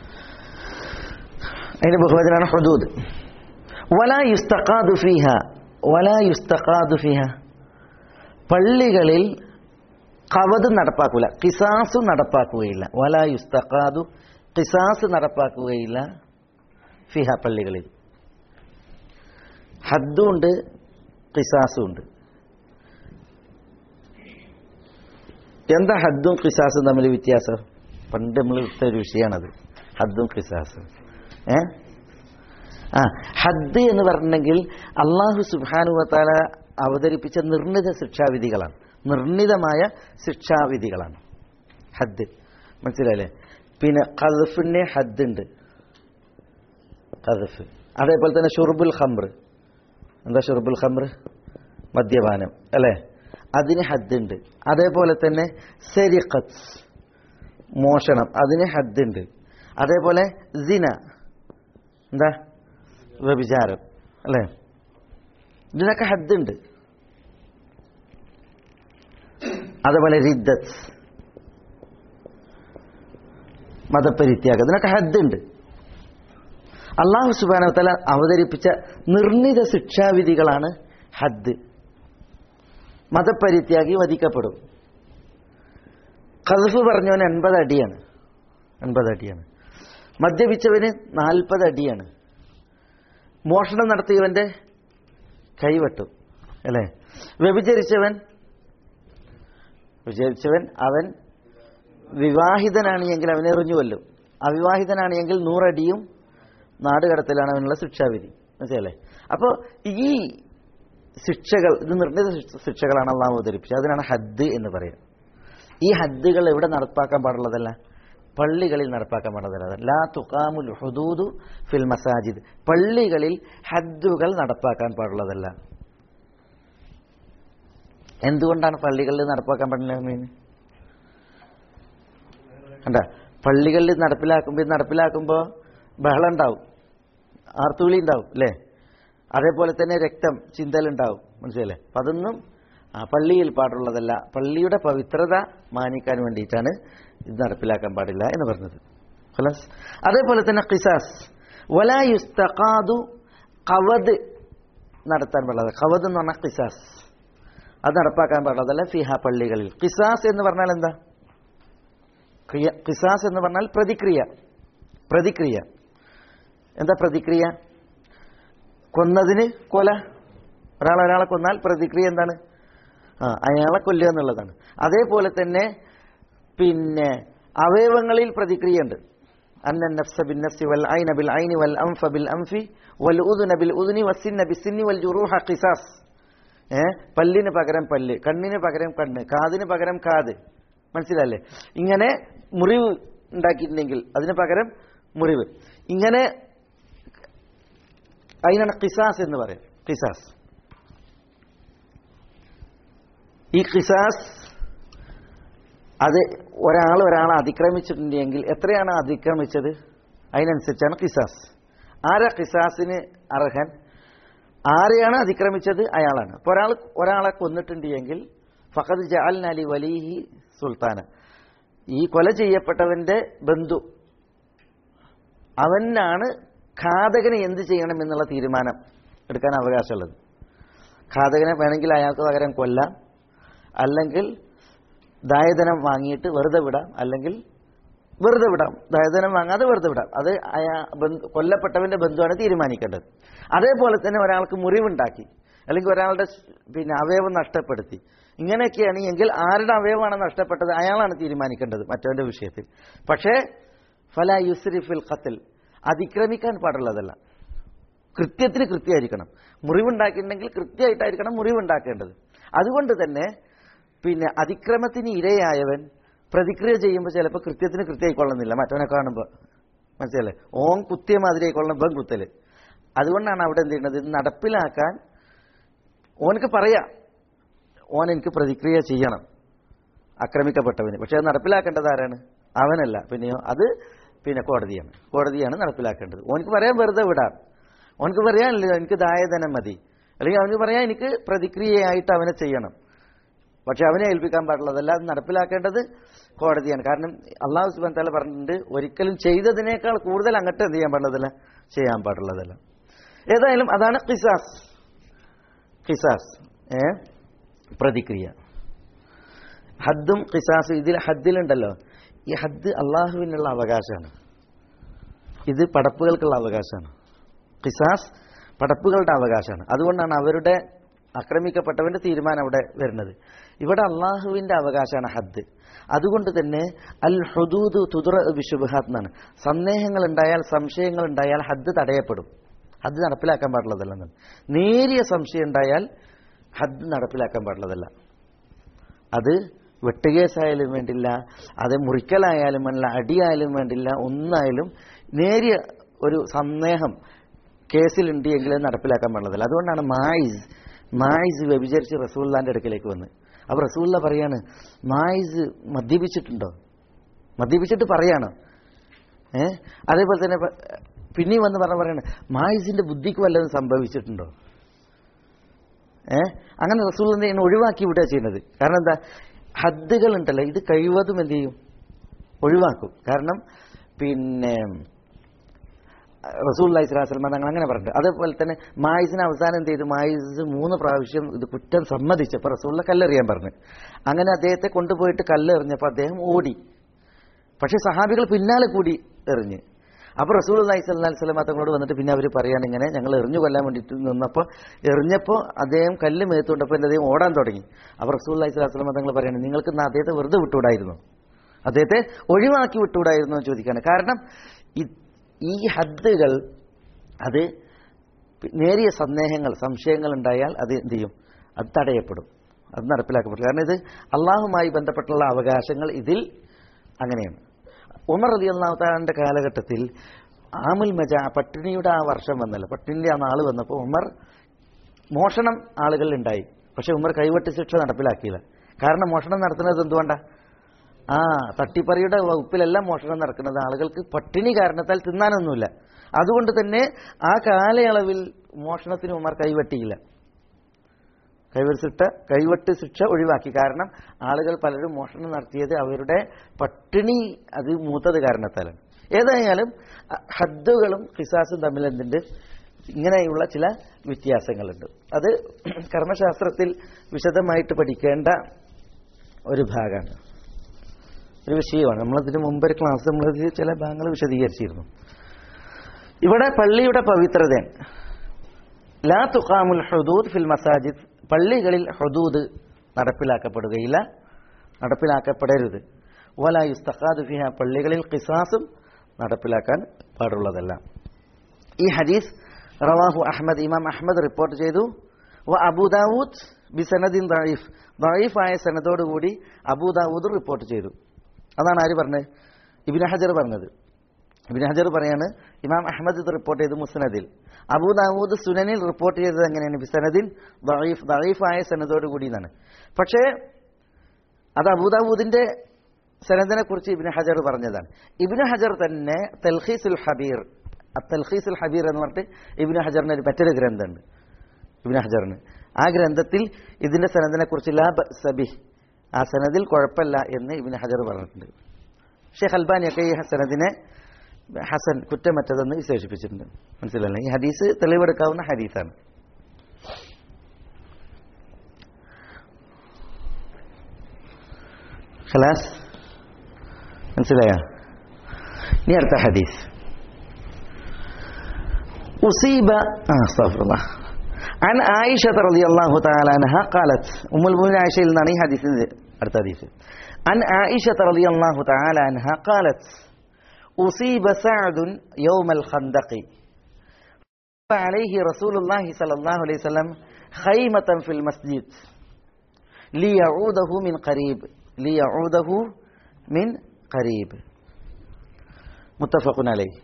അതിന്റെ ബഹുവചനാണ് ഹുദൂദ് വല യുസ്തഖാദു ഫിഹ വല യുസ്തഖാദു ഫിഹ പള്ളികളിൽ കവത് നടപ്പാക്കൂല കിസാസ് നടപ്പാക്കുകയില്ല വല യുസ്തഖാദു കിസാസ് നടപ്പാക്കുകയില്ല ഫിഹ പള്ളികളിൽ ഹദ്ദും ഉണ്ട് കിസാസും ഉണ്ട് എന്താ ഹദ്ദും കിസാസും തമ്മിൽ വ്യത്യാസം പണ്ട് നമ്മൾ എടുത്ത ഒരു വിഷയമാണത് ഹദ്ദും ഖിസാസും ഏ ആ ഹദ് എന്ന് പറഞ്ഞെങ്കിൽ അള്ളാഹു സുബാനുവത്താല അവതരിപ്പിച്ച നിർണിത ശിക്ഷാവിധികളാണ് നിർണിതമായ ശിക്ഷാവിധികളാണ് ഹദ് മനസ്സിലായില്ലേ പിന്നെ കദഫിന് ഹദ് ഉണ്ട് കദഫ് അതേപോലെ തന്നെ ഷുർബുൽ ഖംർ എന്താ ഷുർബുൽ ഖംർ മദ്യപാനം അല്ലേ അതിന് ഹദ്ദുണ്ട് അതേപോലെ തന്നെ സെരിഖത്ത് മോഷണം അതിന് ഹദ്ദുണ്ട് അതേപോലെ സിന എന്താ വ്യഭിചാരം അല്ലേ ഇതിനൊക്കെ ഹദ്ദുണ്ട് അതേപോലെ റിദ്ദത്ത് മതപരിത്യാഗം ഇതിനൊക്കെ ഹദ്ദുണ്ട് അള്ളാഹു സുബാനത്തല അവതരിപ്പിച്ച നിർണിത ശിക്ഷാവിധികളാണ് ഹദ് മതപരിത്യാഗി വധിക്കപ്പെടും കൽഫ് പറഞ്ഞവന് എൺപത് അടിയാണ് എൺപത് അടിയാണ് മദ്യപിച്ചവന് നാൽപ്പത് അടിയാണ് മോഷണം നടത്തിയവന്റെ കൈവെട്ടും അല്ലേ വ്യഭിചരിച്ചവൻ വിചരിച്ചവൻ അവൻ വിവാഹിതനാണ് എങ്കിൽ അവനെ എറിഞ്ഞു കൊല്ലും അവിവാഹിതനാണ് എങ്കിൽ നൂറടിയും നാടുകടത്തിലാണ് അവനുള്ള ശിക്ഷാവിധി മനസ്സിലല്ലേ അപ്പോൾ ഈ ശിക്ഷകൾ ഇത് നിർണിത ശിക്ഷ- ശിക്ഷകളാണ് അള്ളാഹു അവതരിപ്പിച്ചത് അതിനാണ് ഹദ് എന്ന് പറയുന്നത് ഈ ഹദ്ദുകൾ എവിടെ നടപ്പാക്കാൻ പാടുള്ളതല്ല പള്ളികളിൽ നടപ്പാക്കാൻ പാടുള്ളതല്ല ലാ തുഖാമുൽ ഹുദൂദു ഫിൽ മസാജിദ് പള്ളികളിൽ ഹദ്ദുകൾ നടപ്പാക്കാൻ പാടുള്ളതല്ല എന്തുകൊണ്ടാണ് പള്ളികളിൽ നടപ്പാക്കാൻ പാടില്ല മീൻ കണ്ട പള്ളികളിൽ നടപ്പിലാക്കുമ്പോൾ ഇത് നടപ്പിലാക്കുമ്പോൾ ബഹളം ഉണ്ടാവും ആർത്തുവിളി ഉണ്ടാവും അല്ലേ അതേപോലെ തന്നെ രക്തം ചിന്തലുണ്ടാവും മനസ്സിലല്ലേ അപ്പം അതൊന്നും ആ പള്ളിയിൽ പാടുള്ളതല്ല പള്ളിയുടെ പവിത്രത മാനിക്കാൻ വേണ്ടിയിട്ടാണ് ഇത് നടപ്പിലാക്കാൻ പാടില്ല എന്ന് പറഞ്ഞത് ഖലാസ് അതേപോലെ തന്നെ ഖിസാസ് വലായുസ്തഖാദു കവദ് നടത്താൻ പാടില്ല കവദ് എന്ന് പറഞ്ഞാൽ ഖിസാസ് അത് നടപ്പാക്കാൻ പാടുള്ളതല്ല ഫിഹ പള്ളികളിൽ ഖിസാസ് എന്ന് പറഞ്ഞാൽ എന്താ ക്രിയ- ഖിസാസ് എന്ന് പറഞ്ഞാൽ പ്രതിക്രിയ പ്രതിക്രിയ എന്താ പ്രതിക്രിയ കൊന്നതിന് കൊല ഒരാൾ ഒരാളെ കൊന്നാൽ പ്രതിക്രിയ എന്താണ് ആ അയാളെ കൊല്ലുക എന്നുള്ളതാണ് അതേപോലെ തന്നെ പിന്നെ അവയവങ്ങളിൽ പ്രതിക്രിയ ഉണ്ട് അന്ന നഫ്സ ബിൻ നഫ്സി വൽ ഐന ബിൽ ഐനി വൽ അംഫ ബിൽ അംഫി വൽ ഉദുന ബിൽ ഉദുനി വസ്സിന്ന ബിസ്സിന്നി വൽ ജുറൂഹ ഖിസാസ് ഏ പല്ലിന് പകരം പല്ല് കണ്ണിന് പകരം കണ്ണ് കാതിന് പകരം കാത് മനസ്സിലല്ലേ ഇങ്ങനെ മുറിവ് ഉണ്ടാക്കിയിട്ടുണ്ടെങ്കിൽ അതിന് പകരം മുറിവ് ഇങ്ങനെ അതിനാണ് ഖിസാസ് എന്ന് പറയും ഖിസാസ് ഈ ഖിസാസ് അത് ഒരാൾ ഒരാളെ അതിക്രമിച്ചിട്ടുണ്ടെങ്കിൽ എത്രയാണ് അതിക്രമിച്ചത് അതിനനുസരിച്ചാണ് ഖിസാസ് ആരാ ഖിസാസിന് അർഹൻ ആരെയാണ് അതിക്രമിച്ചത് അയാളാണ് അപ്പോൾ ഒരാൾ ഒരാളെ കൊന്നിട്ടുണ്ടെങ്കിൽ ഫഖദ് ജഅൽന ലി വലിഹി സുൽത്താന ഈ കൊല ചെയ്യപ്പെട്ടവന്റെ ബന്ധു അവനാണ് ഘാതകനെ എന്ത് ചെയ്യണം എന്നുള്ള തീരുമാനം എടുക്കാൻ അവകാശമുള്ളത് ഘാതകനെ വേണമെങ്കിൽ അയാൾക്ക് പകരം കൊല്ലാം അല്ലെങ്കിൽ ദായധനം വാങ്ങിയിട്ട് വെറുതെ വിടാം അല്ലെങ്കിൽ വെറുതെ വിടാം ദായധനം വാങ്ങാതെ വെറുതെ വിടാം അത് അയാ ബന്ധു കൊല്ലപ്പെട്ടവന്റെ ബന്ധുവാണ് തീരുമാനിക്കേണ്ടത് അതേപോലെ തന്നെ ഒരാൾക്ക് മുറിവുണ്ടാക്കി അല്ലെങ്കിൽ ഒരാളുടെ സ് പിന്നെ അവയവം നഷ്ടപ്പെടുത്തി ഇങ്ങനെയൊക്കെയാണ് എങ്കിൽ ആരുടെ അവയവമാണ് നഷ്ടപ്പെട്ടത് അയാളാണ് തീരുമാനിക്കേണ്ടത് മറ്റവന്റെ വിഷയത്തിൽ പക്ഷേ ഫല യുസ്രിഫിൽ ഖത്തിൽ അതിക്രമിക്കാൻ പാടുള്ളതല്ല കൃത്യത്തിന് കൃത്യമായിരിക്കണം മുറിവുണ്ടാക്കിയിട്ടുണ്ടെങ്കിൽ കൃത്യമായിട്ടായിരിക്കണം മുറിവുണ്ടാക്കേണ്ടത് അതുകൊണ്ട് തന്നെ പിന്നെ അതിക്രമത്തിന് ഇരയായവൻ പ്രതിക്രിയ ചെയ്യുമ്പോൾ ചിലപ്പോൾ കൃത്യത്തിന് കൃത്യമായിക്കൊള്ളുന്നില്ല മറ്റവനെ കാണുമ്പോൾ മനസ്സിലല്ലേ ഓൻ കുത്തിയ മാതിരി ആയിക്കൊള്ളണം ഇവൻ കുത്തല് അതുകൊണ്ടാണ് അവിടെ എന്ത് ചെയ്യുന്നത് ഇത് നടപ്പിലാക്കാൻ ഓനക്ക് പറയാം ഓൻ എനിക്ക് പ്രതിക്രിയ ചെയ്യണം ആക്രമിക്കപ്പെട്ടവന് പക്ഷെ അത് നടപ്പിലാക്കേണ്ടത് ആരാണ് അവനല്ല പിന്നെയോ അത് പിന്നെ കോടതിയാണ് കോടതിയാണ് നടപ്പിലാക്കേണ്ടത് ഓനക്ക് പറയാൻ വെറുതെ വിടാം ഓനക്ക് പറയാനില്ല എനിക്ക് ദായധനം മതി അല്ലെങ്കിൽ അവന് പറയാം എനിക്ക് പ്രതിക്രിയയായിട്ട് അവനെ ചെയ്യണം പക്ഷെ അവനെ ഏൽപ്പിക്കാൻ പാടുള്ളതല്ല അത് നടപ്പിലാക്കേണ്ടത് കോടതിയാണ് കാരണം അള്ളാഹു സുബാൻ തല പറഞ്ഞിട്ടുണ്ട് ഒരിക്കലും ചെയ്തതിനേക്കാൾ കൂടുതൽ അങ്ങോട്ട് എന്ത് ചെയ്യാൻ പാടുള്ളതല്ല ചെയ്യാൻ പാടുള്ളതല്ല ഏതായാലും അതാണ് ഖിസാസ് ഖിസാസ് ഏ പ്രതിക്രിയ ഹദ്ദും ഖിസാസും ഇതിൽ ഹദ്ദിലുണ്ടല്ലോ ഈ ഹദ്ദ് അള്ളാഹുവിനുള്ള അവകാശമാണ് ഇത് പടപ്പുകൾക്കുള്ള അവകാശമാണ് ഖിസാസ് പടപ്പുകളുടെ അവകാശമാണ് അതുകൊണ്ടാണ് അവരുടെ ആക്രമിക്കപ്പെട്ടവന്റെ തീരുമാനം അവിടെ വരുന്നത് ഇവിടെ അള്ളാഹുവിന്റെ അവകാശമാണ് ഹദ് അതുകൊണ്ട് തന്നെ അൽ ഹുദൂദ് തുതുറ വിശുബഹാത്ത് എന്നാണ് സന്ദേഹങ്ങൾ ഉണ്ടായാൽ സംശയങ്ങൾ ഉണ്ടായാൽ ഹദ് തടയപ്പെടും ഹദ് നടപ്പിലാക്കാൻ പാടുള്ളതല്ലെന്നാണ് നേരിയ സംശയം ഉണ്ടായാൽ ഹദ് നടപ്പിലാക്കാൻ പാടുള്ളതല്ല അത് വെട്ടുകേസായാലും വേണ്ടില്ല അത് മുറിക്കലായാലും വേണ്ടില്ല അടിയായാലും വേണ്ടില്ല ഒന്നായാലും നേരിയ ഒരു സന്ദേഹം കേസിലുണ്ട് എങ്കിൽ അത് നടപ്പിലാക്കാൻ പാടുള്ളതല്ല അതുകൊണ്ടാണ് മായിസ് മായിസ് വ്യഭിചരിച്ച് റസൂല്ലാന്റെ അടുക്കലേക്ക് വന്ന് അപ്പോൾ റസൂല്ല പറയാണ് മായിസ് മദ്യപിച്ചിട്ടുണ്ടോ മദ്യപിച്ചിട്ട് പറയാണ് ഏ അതേപോലെ തന്നെ പ- പിന്നെയും വന്ന് പറഞ്ഞ പറയാണ് മായിസിന്റെ ബുദ്ധിക്ക് വല്ലതും സംഭവിച്ചിട്ടുണ്ടോ ഏ അങ്ങനെ റസൂൽ എന്തെയ്യണം ഒഴിവാക്കി വിടുക ചെയ്യുന്നത് കാരണം എന്താ ഹദ്ദുകൾ ഉണ്ടല്ലോ ഇത് കഴിവതും എന്ത് ചെയ്യും ഒഴിവാക്കും കാരണം പിന്നെ റസൂൽ അലൈഹി സ്വലാസ്ലമ തങ്ങൾ അങ്ങനെ പറഞ്ഞു അതേപോലെ തന്നെ മായിസിന് അവസാനം എന്ത് ചെയ്തു മായിസ് മൂന്ന് പ്രാവശ്യം ഇത് കുറ്റം സമ്മതിച്ചപ്പോൾ റസൂലിനെ കല്ലെറിയാൻ പറഞ്ഞു അങ്ങനെ അദ്ദേഹത്തെ കൊണ്ടുപോയിട്ട് കല്ലെറിഞ്ഞപ്പോൾ അദ്ദേഹം ഓടി പക്ഷെ സഹാബികൾ പിന്നാലെ കൂടി എറിഞ്ഞ് അപ്പോൾ റസൂൽ അലൈഹി സ്വലാഹി സ്വലമ തങ്ങളോട് വന്നിട്ട് പിന്നെ അവർ പറയാണ് ഇങ്ങനെ ഞങ്ങൾ എറിഞ്ഞു കൊല്ലാൻ വേണ്ടിയിട്ട് നിന്നപ്പോൾ എറിഞ്ഞപ്പോൾ അദ്ദേഹം കല്ല് മേത്തുകൊണ്ടപ്പോൾ എൻ്റെ അദ്ദേഹം ഓടാൻ തുടങ്ങി അപ്പോൾ റസൂൽ അലൈഹി സ്വലാഹി സ്വലമ തങ്ങൾ പറയാണ് നിങ്ങൾക്ക് ഇന്ന് അദ്ദേഹത്തെ വെറുതെ വിട്ടുവിടായിരുന്നു അദ്ദേഹത്തെ ഒഴിവാക്കി വിട്ടുവിടായിരുന്നു എന്ന് ചോദിക്കുകയാണ് കാരണം ഈ- ഈ ഹദ്ദുകൾ അത് നേരിയ സന്ദേഹങ്ങൾ സംശയങ്ങൾ ഉണ്ടായാൽ അത് എന്ത് ചെയ്യും അത് തടയപ്പെടും അത് നടപ്പിലാക്കപ്പെടും കാരണം ഇത് അള്ളാഹുമായി ബന്ധപ്പെട്ടുള്ള അവകാശങ്ങൾ ഇതിൽ അങ്ങനെയാണ് ഉമർ അലി അള്ളാഹുത്താലിൻ്റെ കാലഘട്ടത്തിൽ ആമുൽ മജ പട്ടിണിയുടെ ആ വർഷം വന്നല്ലോ പട്ടിണിയുടെ ആ നാൾ വന്നപ്പോൾ ഉമർ മോഷണം ആളുകളിൽ ഉണ്ടായി പക്ഷെ ഉമർ കൈവെട്ട് ശിക്ഷ നടപ്പിലാക്കിയില്ല കാരണം മോഷണം നടത്തുന്നത് എന്തുകൊണ്ടാ ആ തട്ടിപ്പറിയുടെ വകുപ്പിലെല്ലാം മോഷണം നടക്കുന്നത് ആളുകൾക്ക് പട്ടിണി കാരണത്താൽ തിന്നാനൊന്നുമില്ല അതുകൊണ്ട് തന്നെ ആ കാലയളവിൽ മോഷണത്തിന് ഉമർ കൈവെട്ടിയില്ല കൈവരിച്ചിട്ട കൈവെട്ട് ശിക്ഷ ഒഴിവാക്കി കാരണം ആളുകൾ പലരും മോഷണം നടത്തിയത് അവരുടെ പട്ടിണി അത് മൂത്തത് കാരണത്താലാണ് ഏതായാലും അ, ഹദ്ദുകളും ഖിസാസും തമ്മിൽ എന്തുണ്ട് ഇങ്ങനെയുള്ള ചില വ്യത്യാസങ്ങളുണ്ട് അത് കർമ്മശാസ്ത്രത്തിൽ വിശദമായിട്ട് പഠിക്കേണ്ട ഒരു ഭാഗമാണ് ഒരു വിഷയമാണ് നമ്മളതിന് മുമ്പ് ഒരു ക്ലാസ് നമ്മളത് ചില ഭാഗങ്ങൾ വിശദീകരിച്ചിരുന്നു ഇവിടെ പള്ളിയുടെ പവിത്രത ലാ തുഖാമുൽ ഹുദൂദ് ഫിൽ മസാജിദ് പള്ളികളിൽ ഹുദൂദ് നടപ്പിലാക്കപ്പെടുകയില്ല നടപ്പിലാക്കപ്പെടരുത് വല യുസ്തഖാദ് ഫിഹ പള്ളികളിൽ ഖിസാസും നടപ്പിലാക്കാൻ പാടുള്ളതല്ല ഈ ഹദീസ് റവാഹു അഹമ്മദ് ഇമാം അഹമ്മദ് റിപ്പോർട്ട് ചെയ്തു വ അബൂദാവൂദ് ബിസനദിൻ ദായിഫ് ദായിഫായ സനദോടുകൂടി അബൂദാവൂദ് റിപ്പോർട്ട് ചെയ്തു അതാണ് ആര് പറഞ്ഞത് ഇബിൻ ഹജർ പറഞ്ഞത് ഇബിൻ ഹജർ പറയാണ് ഇമാം അഹമ്മദ് ഇത് റിപ്പോർട്ട് ചെയ്തു മുസ്നദിൽ അബൂദാവൂദ് സുനനിൽ റിപ്പോർട്ട് ചെയ്തത് എങ്ങനെയാണ് ബിസനദിൻ ദായിഫ് ദായിഫായ സനദോടുകൂടി എന്നാണ് പക്ഷേ അത് അബൂദാവൂദിന്റെ സനദിനെ കുറിച്ച് ഇബിന് ഹജർ പറഞ്ഞതാണ് ഇബിന് ഹജർ തന്നെ തൽഖീസുൽ ഹബീർ തൽഖീസുൽ ഹബീർ എന്ന് പറഞ്ഞിട്ട് ഇബിന് ഹജറിന് ഒരു മറ്റൊരു ഗ്രന്ഥമുണ്ട് ഇബിന് ഹജറിന് ആ ഗ്രന്ഥത്തിൽ ഇതിന്റെ സനദിനെ കുറിച്ച് ലാ സബി ആ സനദിൽ കുഴപ്പമില്ല എന്ന് ഇബിന് ഹജർ പറഞ്ഞിട്ടുണ്ട് ഷെയ്ഖ് അൽബാനിയൊക്കെ ഈ സനദിനെ ഹസൻ കുറ്റമറ്റതെന്ന് വിശേഷിപ്പിച്ചിട്ടുണ്ട് മനസ്സിലല്ലേ ഈ ഹദീസ് തെളിവെടുക്കാവുന്ന ഹദീസാണ് ഖലാസ് മനസ്സിലായോ ഇനി അടുത്ത ഹദീസ് أصيب آه استغفر الله عن عائشة رضي الله تعالى عنها قالت أم المؤمنين عائشة لنا حديث അടുത്ത ഹദീസ് عن عائشة رضي الله تعالى عنها قالت أصيب سعد يوم الخندق عليه رسول الله صلى الله عليه وسلم خيمة في المسجد ليعوده من قريب ليعوده من قريب متفق عليه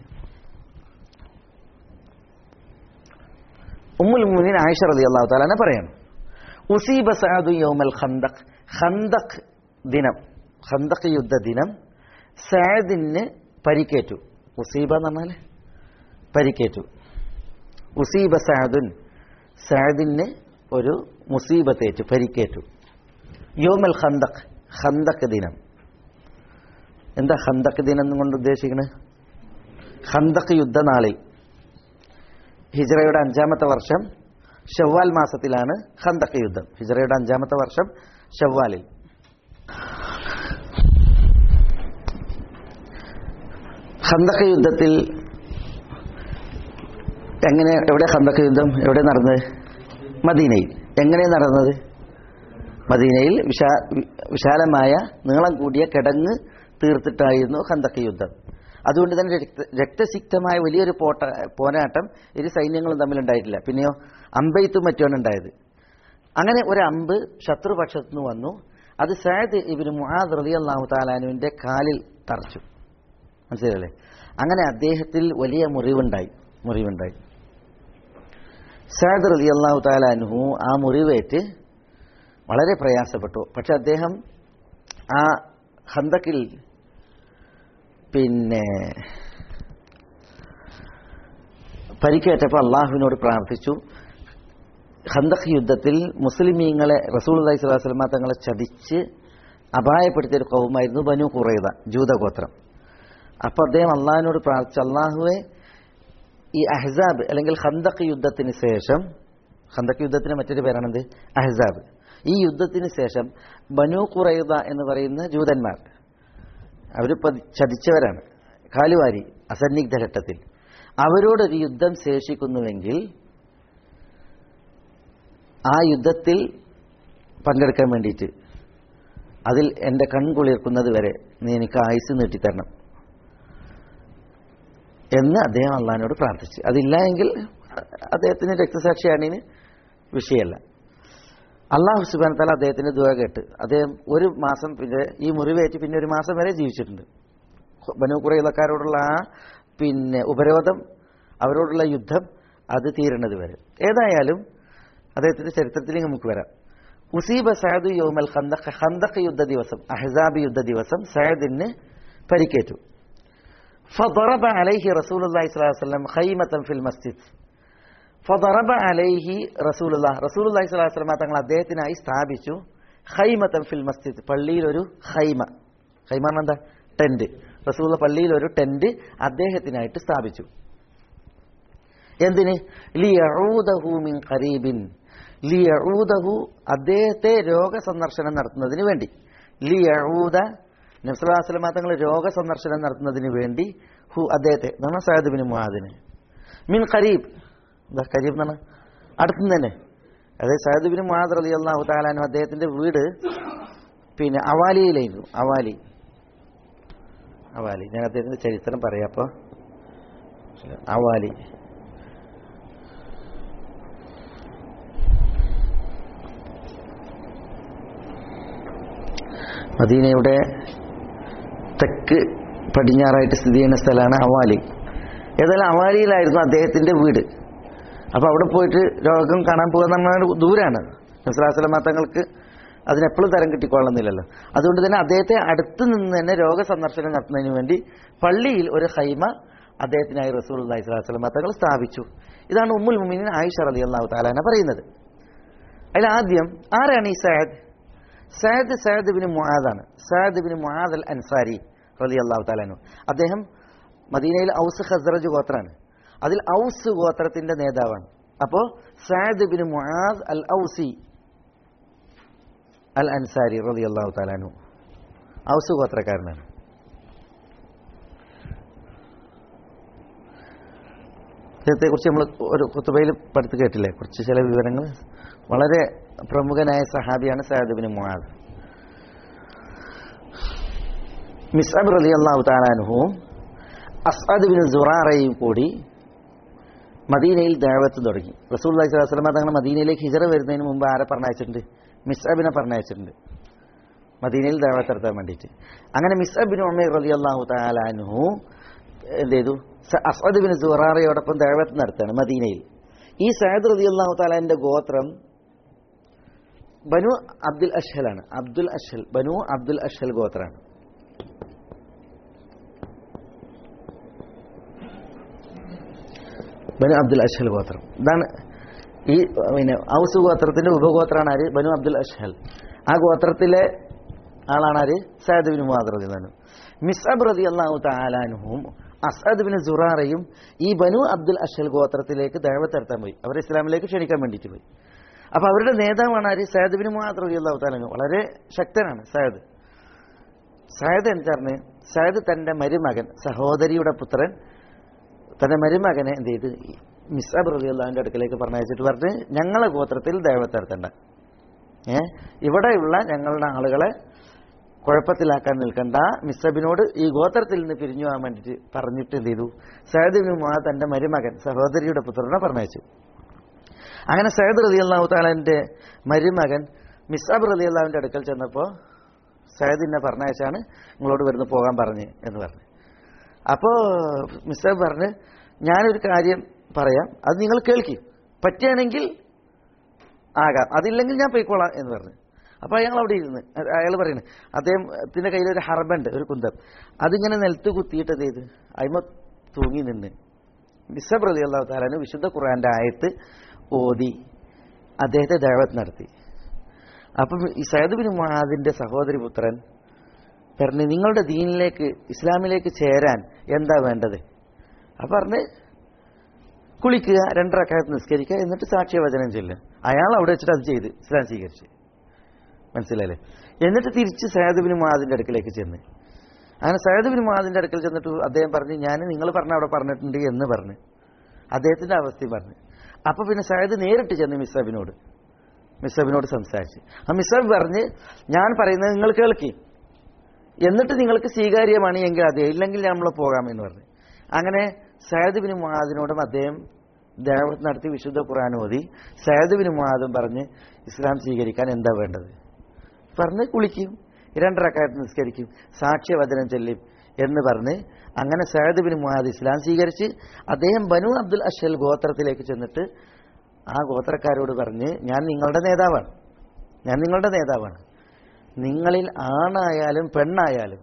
ഉമ്മുൽ മുനിൻ ആയിഷ റതി അള്ളാഹു താലാനെ പറയണം ഉസീബ സഅദു യൗമൽ ഖന്തഖ് ഖന്തഖ് ദിനം ഖന്തഖ് യുദ്ധ ദിനം സഅദിന് പരിക്കേറ്റു ഉസീബ എന്ന് പറഞ്ഞാൽ പരിക്കേറ്റു ഉസീബ സഅദുൻ സഅദിന് ഒരു മുസീബത്തേറ്റു പരിക്കേറ്റു യോമൽ ഖന്തഖ് ഖന്തഖ് ദിനം എന്താ ഖന്തഖ് ദിനം കൊണ്ട് ഉദ്ദേശിക്കുന്നത് ഖന്തഖ് യുദ്ധനാളിൽ ഹിജ്റയുടെ അഞ്ചാമത്തെ വർഷം ഷവ്വാൽ മാസത്തിലാണ് ഖന്തഖ് യുദ്ധം ഹിജ്റയുടെ അഞ്ചാമത്തെ വർഷം ഷവ്വാലിൽ ഖന്തഖ് യുദ്ധത്തിൽ എങ്ങനെ എവിടെ ഖന്തഖ് യുദ്ധം എവിടെ നടന്നത് മദീനയിൽ എങ്ങനെ നടന്നത് മദീനയിൽ വിശാ വിശാലമായ നീളം കൂടിയ കിടങ്ങ് തീർത്തിട്ടായിരുന്നു ഖന്തക്ക് യുദ്ധം അതുകൊണ്ട് തന്നെ രക്ത രക്തസിക്തമായ വലിയൊരു പോട്ട പോരാട്ടം ഇരു സൈന്യങ്ങളും തമ്മിലുണ്ടായിട്ടില്ല പിന്നെയോ അമ്പെയ്ത്തും മറ്റുമാണ് ഉണ്ടായത് അങ്ങനെ ഒരു അമ്പ് ശത്രുപക്ഷത്തു നിന്ന് വന്നു അത് സയദ് ഇബിന് മുഹാദ് റലി അള്ളാഹു താലാനുവിന്റെ കാലിൽ തറച്ചു മനസ്സിലല്ലേ അങ്ങനെ അദ്ദേഹത്തിൽ വലിയ മുറിവുണ്ടായി മുറിവുണ്ടായി സയദ് റലി അള്ളാഹു താലാനുഹു ആ മുറിവേറ്റ് വളരെ പ്രയാസപ്പെട്ടു പക്ഷെ അദ്ദേഹം ആ ഹന്തക്കിൽ പിന്നെ പരിക്കേറ്റപ്പോൾ അള്ളാഹുവിനോട് പ്രാർത്ഥിച്ചു ഹന്തഖ് യുദ്ധത്തിൽ മുസ്ലിമീങ്ങളെ റസൂൽ അലൈഹി സ്വലാസ്ലമ തങ്ങളെ ചതിച്ച് അപായപ്പെടുത്തിയ ഒരു കൗമായിരുന്നു ബനു കുറൈത ജൂതഗോത്രം അപ്പോൾ അദ്ദേഹം അള്ളാഹിനോട് പ്രാർത്ഥിച്ചു അള്ളാഹുവെ ഈ അഹ്സാബ് അല്ലെങ്കിൽ ഹന്തഖ് യുദ്ധത്തിന് ശേഷം ഹന്തഖ് യുദ്ധത്തിന് മറ്റൊരു പേരാണെന്ത് അഹ്സാബ് ഈ യുദ്ധത്തിന് ശേഷം ബനു കുറൈത എന്ന് പറയുന്ന ജൂതന്മാർ അവർ ചതിച്ചവരാണ് കാലുവാരി അസന്നിഗ്ധ ഘട്ടത്തിൽ അവരോടൊരു യുദ്ധം ശേഷിക്കുന്നുവെങ്കിൽ ആ യുദ്ധത്തിൽ പങ്കെടുക്കാൻ വേണ്ടിയിട്ട് അതിൽ എൻ്റെ കൺകുളിർക്കുന്നത് വരെ നീ എനിക്ക് ആയുസ് നീട്ടിത്തരണം എന്ന് അദ്ദേഹം അള്ളഹാനോട് പ്രാർത്ഥിച്ചു അതില്ല എങ്കിൽ അദ്ദേഹത്തിന് രക്തസാക്ഷിയാണിന് വിഷയമല്ല അള്ളാഹു സുബാൻ താല അദ്ദേഹത്തിന്റെ ദുവ കേട്ട് അദ്ദേഹം ഒരു മാസം പിന്നെ ഈ മുറിവേറ്റ് പിന്നെ ഒരു മാസം വരെ ജീവിച്ചിട്ടുണ്ട് ബനു കുറയിലക്കാരോടുള്ള ആ പിന്നെ ഉപരോധം അവരോടുള്ള യുദ്ധം അത് തീരുന്നത് വരെ ഏതായാലും അദ്ദേഹത്തിന്റെ ചരിത്രത്തിലേക്ക് നമുക്ക് വരാം ഉസീബ സയദ് യോമൽ ഖന്തഖ് ഖന്തഖ് യുദ്ധ ദിവസം അഹ്സാബ് യുദ്ധ ദിവസം സയദിന് പരിക്കേറ്റു فضرب عليه رسول الله صلى الله عليه وسلم خيمة في المسجد ഫദറബ അലൈഹി റസൂലുള്ള റസൂലുള്ളാഹി സ്വല്ലല്ലാഹു അലൈഹി വസല്ലം തങ്ങൾ അദ്ദേഹത്തിനായി സ്ഥാപിച്ചു ഖൈമത്തൻ ഫിൽ മസ്ജിദ് പള്ളിയിൽ ഒരു ഖൈമ ഖൈമ എന്താ ടെന്റ് റസൂലുള്ള പള്ളിയിൽ ഒരു ടെന്റ് അദ്ദേഹത്തിനായിട്ട് സ്ഥാപിച്ചു എന്തിന് ലിയഊദഹു മിൻ ഖരീബിൻ ലിയഊദഹു അദ്ദേഹത്തെ രോഗസന്ദർശനം നടത്തുന്നതിന് വേണ്ടി ലിയഊദ നബ്സലാസ്ലമ തങ്ങൾ രോഗസന്ദർശനം നടത്തുന്നതിന് വേണ്ടി ഹു അദ്ദേഹത്തെ എന്നാണ് സയദ് ബിൻ മുഹാദിന് മിൻ ഖരീബ് എന്താ കരീബ് എന്നാണ് അടുത്തുനിന്ന് തന്നെ അതായത് സയദ് ബിൻ മുഹാദ് അലി അള്ളാഹു താലാനു അദ്ദേഹത്തിന്റെ വീട് പിന്നെ അവാലിയിലായിരുന്നു അവാലി അവാലി ഞാൻ അദ്ദേഹത്തിന്റെ ചരിത്രം പറയാപ്പോ അവാലി മദീനയുടെ തെക്ക് പടിഞ്ഞാറായിട്ട് സ്ഥിതി ചെയ്യുന്ന സ്ഥലമാണ് അവാലി ഏതായാലും അവാലിയിലായിരുന്നു അദ്ദേഹത്തിന്റെ വീട് അപ്പൊ അവിടെ പോയിട്ട് രോഗം കാണാൻ പോകുന്ന നമ്മൾ ദൂരാണ് നസ്ലാസ്ലമ തങ്ങൾക്ക് അതിനെപ്പോഴും തരം കിട്ടിക്കൊള്ളുന്നില്ലല്ലോ അതുകൊണ്ട് തന്നെ അദ്ദേഹത്തെ അടുത്ത് നിന്ന് തന്നെ രോഗസന്ദർശനം നടത്തുന്നതിന് വേണ്ടി പള്ളിയിൽ ഒരു ഹൈമ അദ്ദേഹത്തിനായി റസൂൽ അള്ളഹി സ്വലാസ്ലമ തങ്ങൾ സ്ഥാപിച്ചു ഇതാണ് ഉമ്മുൽ മുമിനിൻ ആയിഷ അലി അള്ളാഹു താലാന പറയുന്നത് അതിൽ ആദ്യം ആരാണ് ഈ സയദ് സയദ് സയദ് ബിൻ മുഹാദാണ് Saad bin Muadh al Ansari റലി അള്ളാഹു താലാനു അദ്ദേഹം മദീനയിൽ ഔസ് ഖസ്റജ് ഗോത്രാണ് അതിൽ ഔസ് ഗോത്രത്തിന്റെ നേതാവാണ് അപ്പോ Saad bin Muadh al Awsi al Ansari റലി അള്ളാഹു താലാനു ഔസ് ഗോത്രക്കാരനാണ് ഇദ്ദേഹത്തെക്കുറിച്ച് നമ്മൾ ഒരു കുത്തുബയിൽ പഠിത്ത് കേട്ടില്ലേ കുറച്ച് ചില വിവരങ്ങൾ വളരെ പ്രമുഖനായ സഹാബിയാണ് സയദ് ബിൻ മുആദ് മിസ്അബ് റലി അള്ളാഹു താലാനുഹും അസ്അദ് ബിൻ സുറാറയും കൂടി മദീനയിൽ ദാവത്ത് തുടങ്ങി റസൂൽ അലൈഹി സ്വലാസ്ലമ തങ്ങൾ മദീനയിലേക്ക് ഹിജറ വരുന്നതിന് മുമ്പ് ആരെ പറഞ്ഞയച്ചിട്ടുണ്ട് മിസ്അബിനെ പറഞ്ഞയച്ചിട്ടുണ്ട് മദീനയിൽ ദാവത്ത് നടത്താൻ വേണ്ടിയിട്ട് അങ്ങനെ മിസ്അബിൻ ഉമേർ റലി അള്ളാഹു താലാനുഹു എന്ത് ചെയ്തു അസ്അദ് ബിൻ സുറാറയോടൊപ്പം ദാവത്ത് നടത്താണ് മദീനയിൽ ഈ സയദ് റലി അള്ളാഹു താലാന്റെ ഗോത്രം ബനു അബ്ദുൽ അഷ്ഹലാണ് അബ്ദുൽ അഷ്ഹൽ ബനു അബ്ദുൽ അഷ്ഹൽ ഗോത്രാണ് ബനു അബ്ദുൽ അഷ്ഹൽ ഗോത്രം ഇതാണ് ഈ പിന്നെ ഔസ് ഗോത്രത്തിന്റെ ഉപഗോത്രമാണ് ആര് ബനു അബ്ദുൽ അഷ്ഹൽ ആ ഗോത്രത്തിലെ ആളാണ് ആര് സയദ് ബിൻ മുഹാദ് റദിയാണ് മിസ്അബ് റതി അള്ളാഹു താലാനുഹും അസദ് ബിൻ സുറാറയും ഈ ബനു അബ്ദുൽ അഷ്ഹൽ ഗോത്രത്തിലേക്ക് ദഴവത്ത് നടത്താൻ പോയി അവർ ഇസ്ലാമിലേക്ക് ക്ഷണിക്കാൻ വേണ്ടിയിട്ട് പോയി അപ്പൊ അവരുടെ നേതാവാണ് ആര് സയദ് ബിൻ മുഹാദ് റതി അള്ളാഹു താലാനു വളരെ ശക്തനാണ് സയദ് സയദ് എന്താണ് സയദ് തന്റെ മരുമകൻ സഹോദരിയുടെ പുത്രൻ തന്റെ മരുമകനെ എന്ത് ചെയ്ത് മിസ്അബ് റളിയല്ലാഹുവിന്റെ അടുക്കലേക്ക് പറഞ്ഞയച്ചിട്ട് പറഞ്ഞ് ഞങ്ങളെ ഗോത്രത്തിൽ ദൈവത്തെ നടത്തണ്ട ഏ ഇവിടെയുള്ള ഞങ്ങളുടെ ആളുകളെ കുഴപ്പത്തിലാക്കാൻ നിൽക്കണ്ട മിസ്സബിനോട് ഈ ഗോത്രത്തിൽ നിന്ന് പിരിഞ്ഞു പോകാൻ വേണ്ടിയിട്ട് പറഞ്ഞിട്ട് എന്ത് ചെയ്തു സയ്യിദ് ബിൻ മുആദ് തന്റെ മരുമകൻ സഹോദരിയുടെ പുത്രനെ പറഞ്ഞയച്ചു അങ്ങനെ സയ്യിദ് റലി അള്ളാഹു താലാന്റെ മരുമകൻ മിസ്അബ് റലി അള്ളാഹുവിന്റെ അടുക്കൽ ചെന്നപ്പോൾ സയ്യിദിനെ പറഞ്ഞയച്ചാണ് നിങ്ങളോട് വരുന്ന പോകാൻ പറഞ്ഞ് എന്ന് പറഞ്ഞു അപ്പോൾ മിസ്സബ് പറഞ്ഞ് ഞാനൊരു കാര്യം പറയാം അത് നിങ്ങൾ കേൾക്കും പറ്റുകയാണെങ്കിൽ ആകാം അതില്ലെങ്കിൽ ഞാൻ പോയിക്കോളാം എന്ന് പറഞ്ഞു അപ്പോൾ അയാൾ അവിടെ ഇരുന്ന് അയാൾ പറയുന്നത് അദ്ദേഹത്തിന്റെ കയ്യിൽ ഒരു ഹർബുണ്ട് ഒരു കുന്തം അതിങ്ങനെ നിലത്ത് കുത്തിയിട്ട് എന്ത് ചെയ്ത് അയിമ തൂങ്ങി നിന്ന് മിസ്സബ് റലി അള്ളാഹു താലാന് വിശുദ്ധ ഖുർആന്റെ ആയത്ത് ഓതി അദ്ദേഹത്തെ ദൈവത്ത് നടത്തി അപ്പം ഈ സയ്യിദ് ബിൻ മുആദിന്റെ സഹോദരി പുത്രൻ പറഞ്ഞു നിങ്ങളുടെ ദീനിലേക്ക് ഇസ്ലാമിലേക്ക് ചേരാൻ എന്താ വേണ്ടത് അപ്പം പറഞ്ഞ് കുളിക്കുക രണ്ടരക്കാലത്ത് നിസ്കരിക്കുക എന്നിട്ട് സാക്ഷ്യവചനം ചൊല്ലുക അയാൾ അവിടെ വെച്ചിട്ട് അത് ചെയ്ത് ഇസ്ലാം സ്വീകരിച്ച് മനസ്സിലായില്ലേ എന്നിട്ട് തിരിച്ച് സയ്യിദ് ബിൻ മുആദിന്റെ അടുക്കലേക്ക് ചെന്ന് അങ്ങനെ സയ്യിദ് ബിൻ മുആദിന്റെ അടുക്കൽ ചെന്നിട്ട് അദ്ദേഹം പറഞ്ഞു ഞാൻ നിങ്ങൾ പറഞ്ഞ അവിടെ പറഞ്ഞിട്ടുണ്ട് എന്ന് പറഞ്ഞു അദ്ദേഹത്തിന്റെ അവസ്ഥയും പറഞ്ഞു അപ്പൊ പിന്നെ സയ്യിദ് നേരിട്ട് ചെന്ന് മിസ്സബിനോട് മിസ്സബിനോട് സംസാരിച്ച് ആ മിസ്സബ് പറഞ്ഞ് ഞാൻ പറയുന്നത് നിങ്ങൾ കേൾക്കി എന്നിട്ട് നിങ്ങൾക്ക് സ്വീകാര്യമാണ് എങ്കിൽ അതെ ഇല്ലെങ്കിൽ നമ്മൾ പോകാമെന്ന് പറഞ്ഞു അങ്ങനെ സയ്യിദ് ബിൻ മുആദിനോടും അദ്ദേഹം ദേവത്ത് നടത്തി വിശുദ്ധ ഖുർആൻ ഓതി സയ്യിദ് ബിൻ മുആദും പറഞ്ഞ് ഇസ്ലാം സ്വീകരിക്കാൻ എന്താ വേണ്ടത് പറഞ്ഞ് കുളിക്കും രണ്ടരക്കാലത്ത് നിസ്കരിക്കും സാക്ഷ്യവചനം ചൊല്ലും എന്ന് പറഞ്ഞ് അങ്ങനെ സയ്യിദ് ബിൻ മുആദ് ഇസ്ലാം സ്വീകരിച്ച് അദ്ദേഹം ബനു അബ്ദുൽ അഷൽ ഗോത്രത്തിലേക്ക് ചെന്നിട്ട് ആ ഗോത്രക്കാരോട് പറഞ്ഞ് ഞാൻ നിങ്ങളുടെ നേതാവാണ് ഞാൻ നിങ്ങളുടെ നേതാവാണ് നിങ്ങളിൽ ആണായാലും പെണ്ണായാലും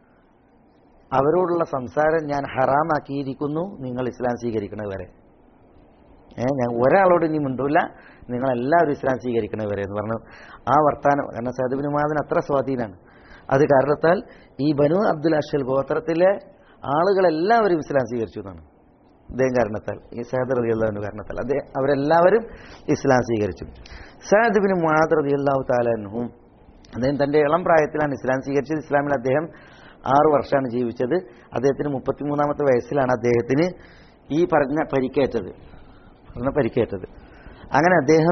അവരോടുള്ള സംസാരം ഞാൻ ഹറാമാക്കിയിരിക്കുന്നു നിങ്ങൾ ഇസ്ലാം സ്വീകരിക്കണത് വരെ ഏ ഞാൻ ഒരാളോട് ഇനി മിണ്ടൂല നിങ്ങളെല്ലാവരും ഇസ്ലാം സ്വീകരിക്കണത് വരെ എന്ന് പറഞ്ഞു ആ വർത്താനം കാരണം സൈദബിന് മാതിന് അത്ര സ്വാധീനമാണ് അത് കാരണത്താൽ ഈ ബനു അബ്ദുൽ അഷൽ ഗോത്രത്തിലെ ആളുകളെല്ലാവരും ഇസ്ലാം സ്വീകരിച്ചു എന്നാണ് അദ്ദേഹം കാരണത്താൽ ഈ സഹദ് റബി അള്ളാഹുവിന്റെ കാരണത്താൽ അദ്ദേഹം അവരെല്ലാവരും ഇസ്ലാം സ്വീകരിച്ചു സഹദ് ബിൻ മുഹാദ് റബി അള്ളാഹു താലാനും അദ്ദേഹം തന്റെ ഇളം പ്രായത്തിലാണ് ഇസ്ലാം സ്വീകരിച്ചത് ഇസ്ലാമിൽ അദ്ദേഹം ആറു വർഷമാണ് ജീവിച്ചത് അദ്ദേഹത്തിന് മുപ്പത്തിമൂന്നാമത്തെ വയസ്സിലാണ് അദ്ദേഹത്തിന് ഈ പറഞ്ഞ പരിക്കേറ്റത് പറഞ്ഞ പരിക്കേറ്റത് അങ്ങനെ അദ്ദേഹം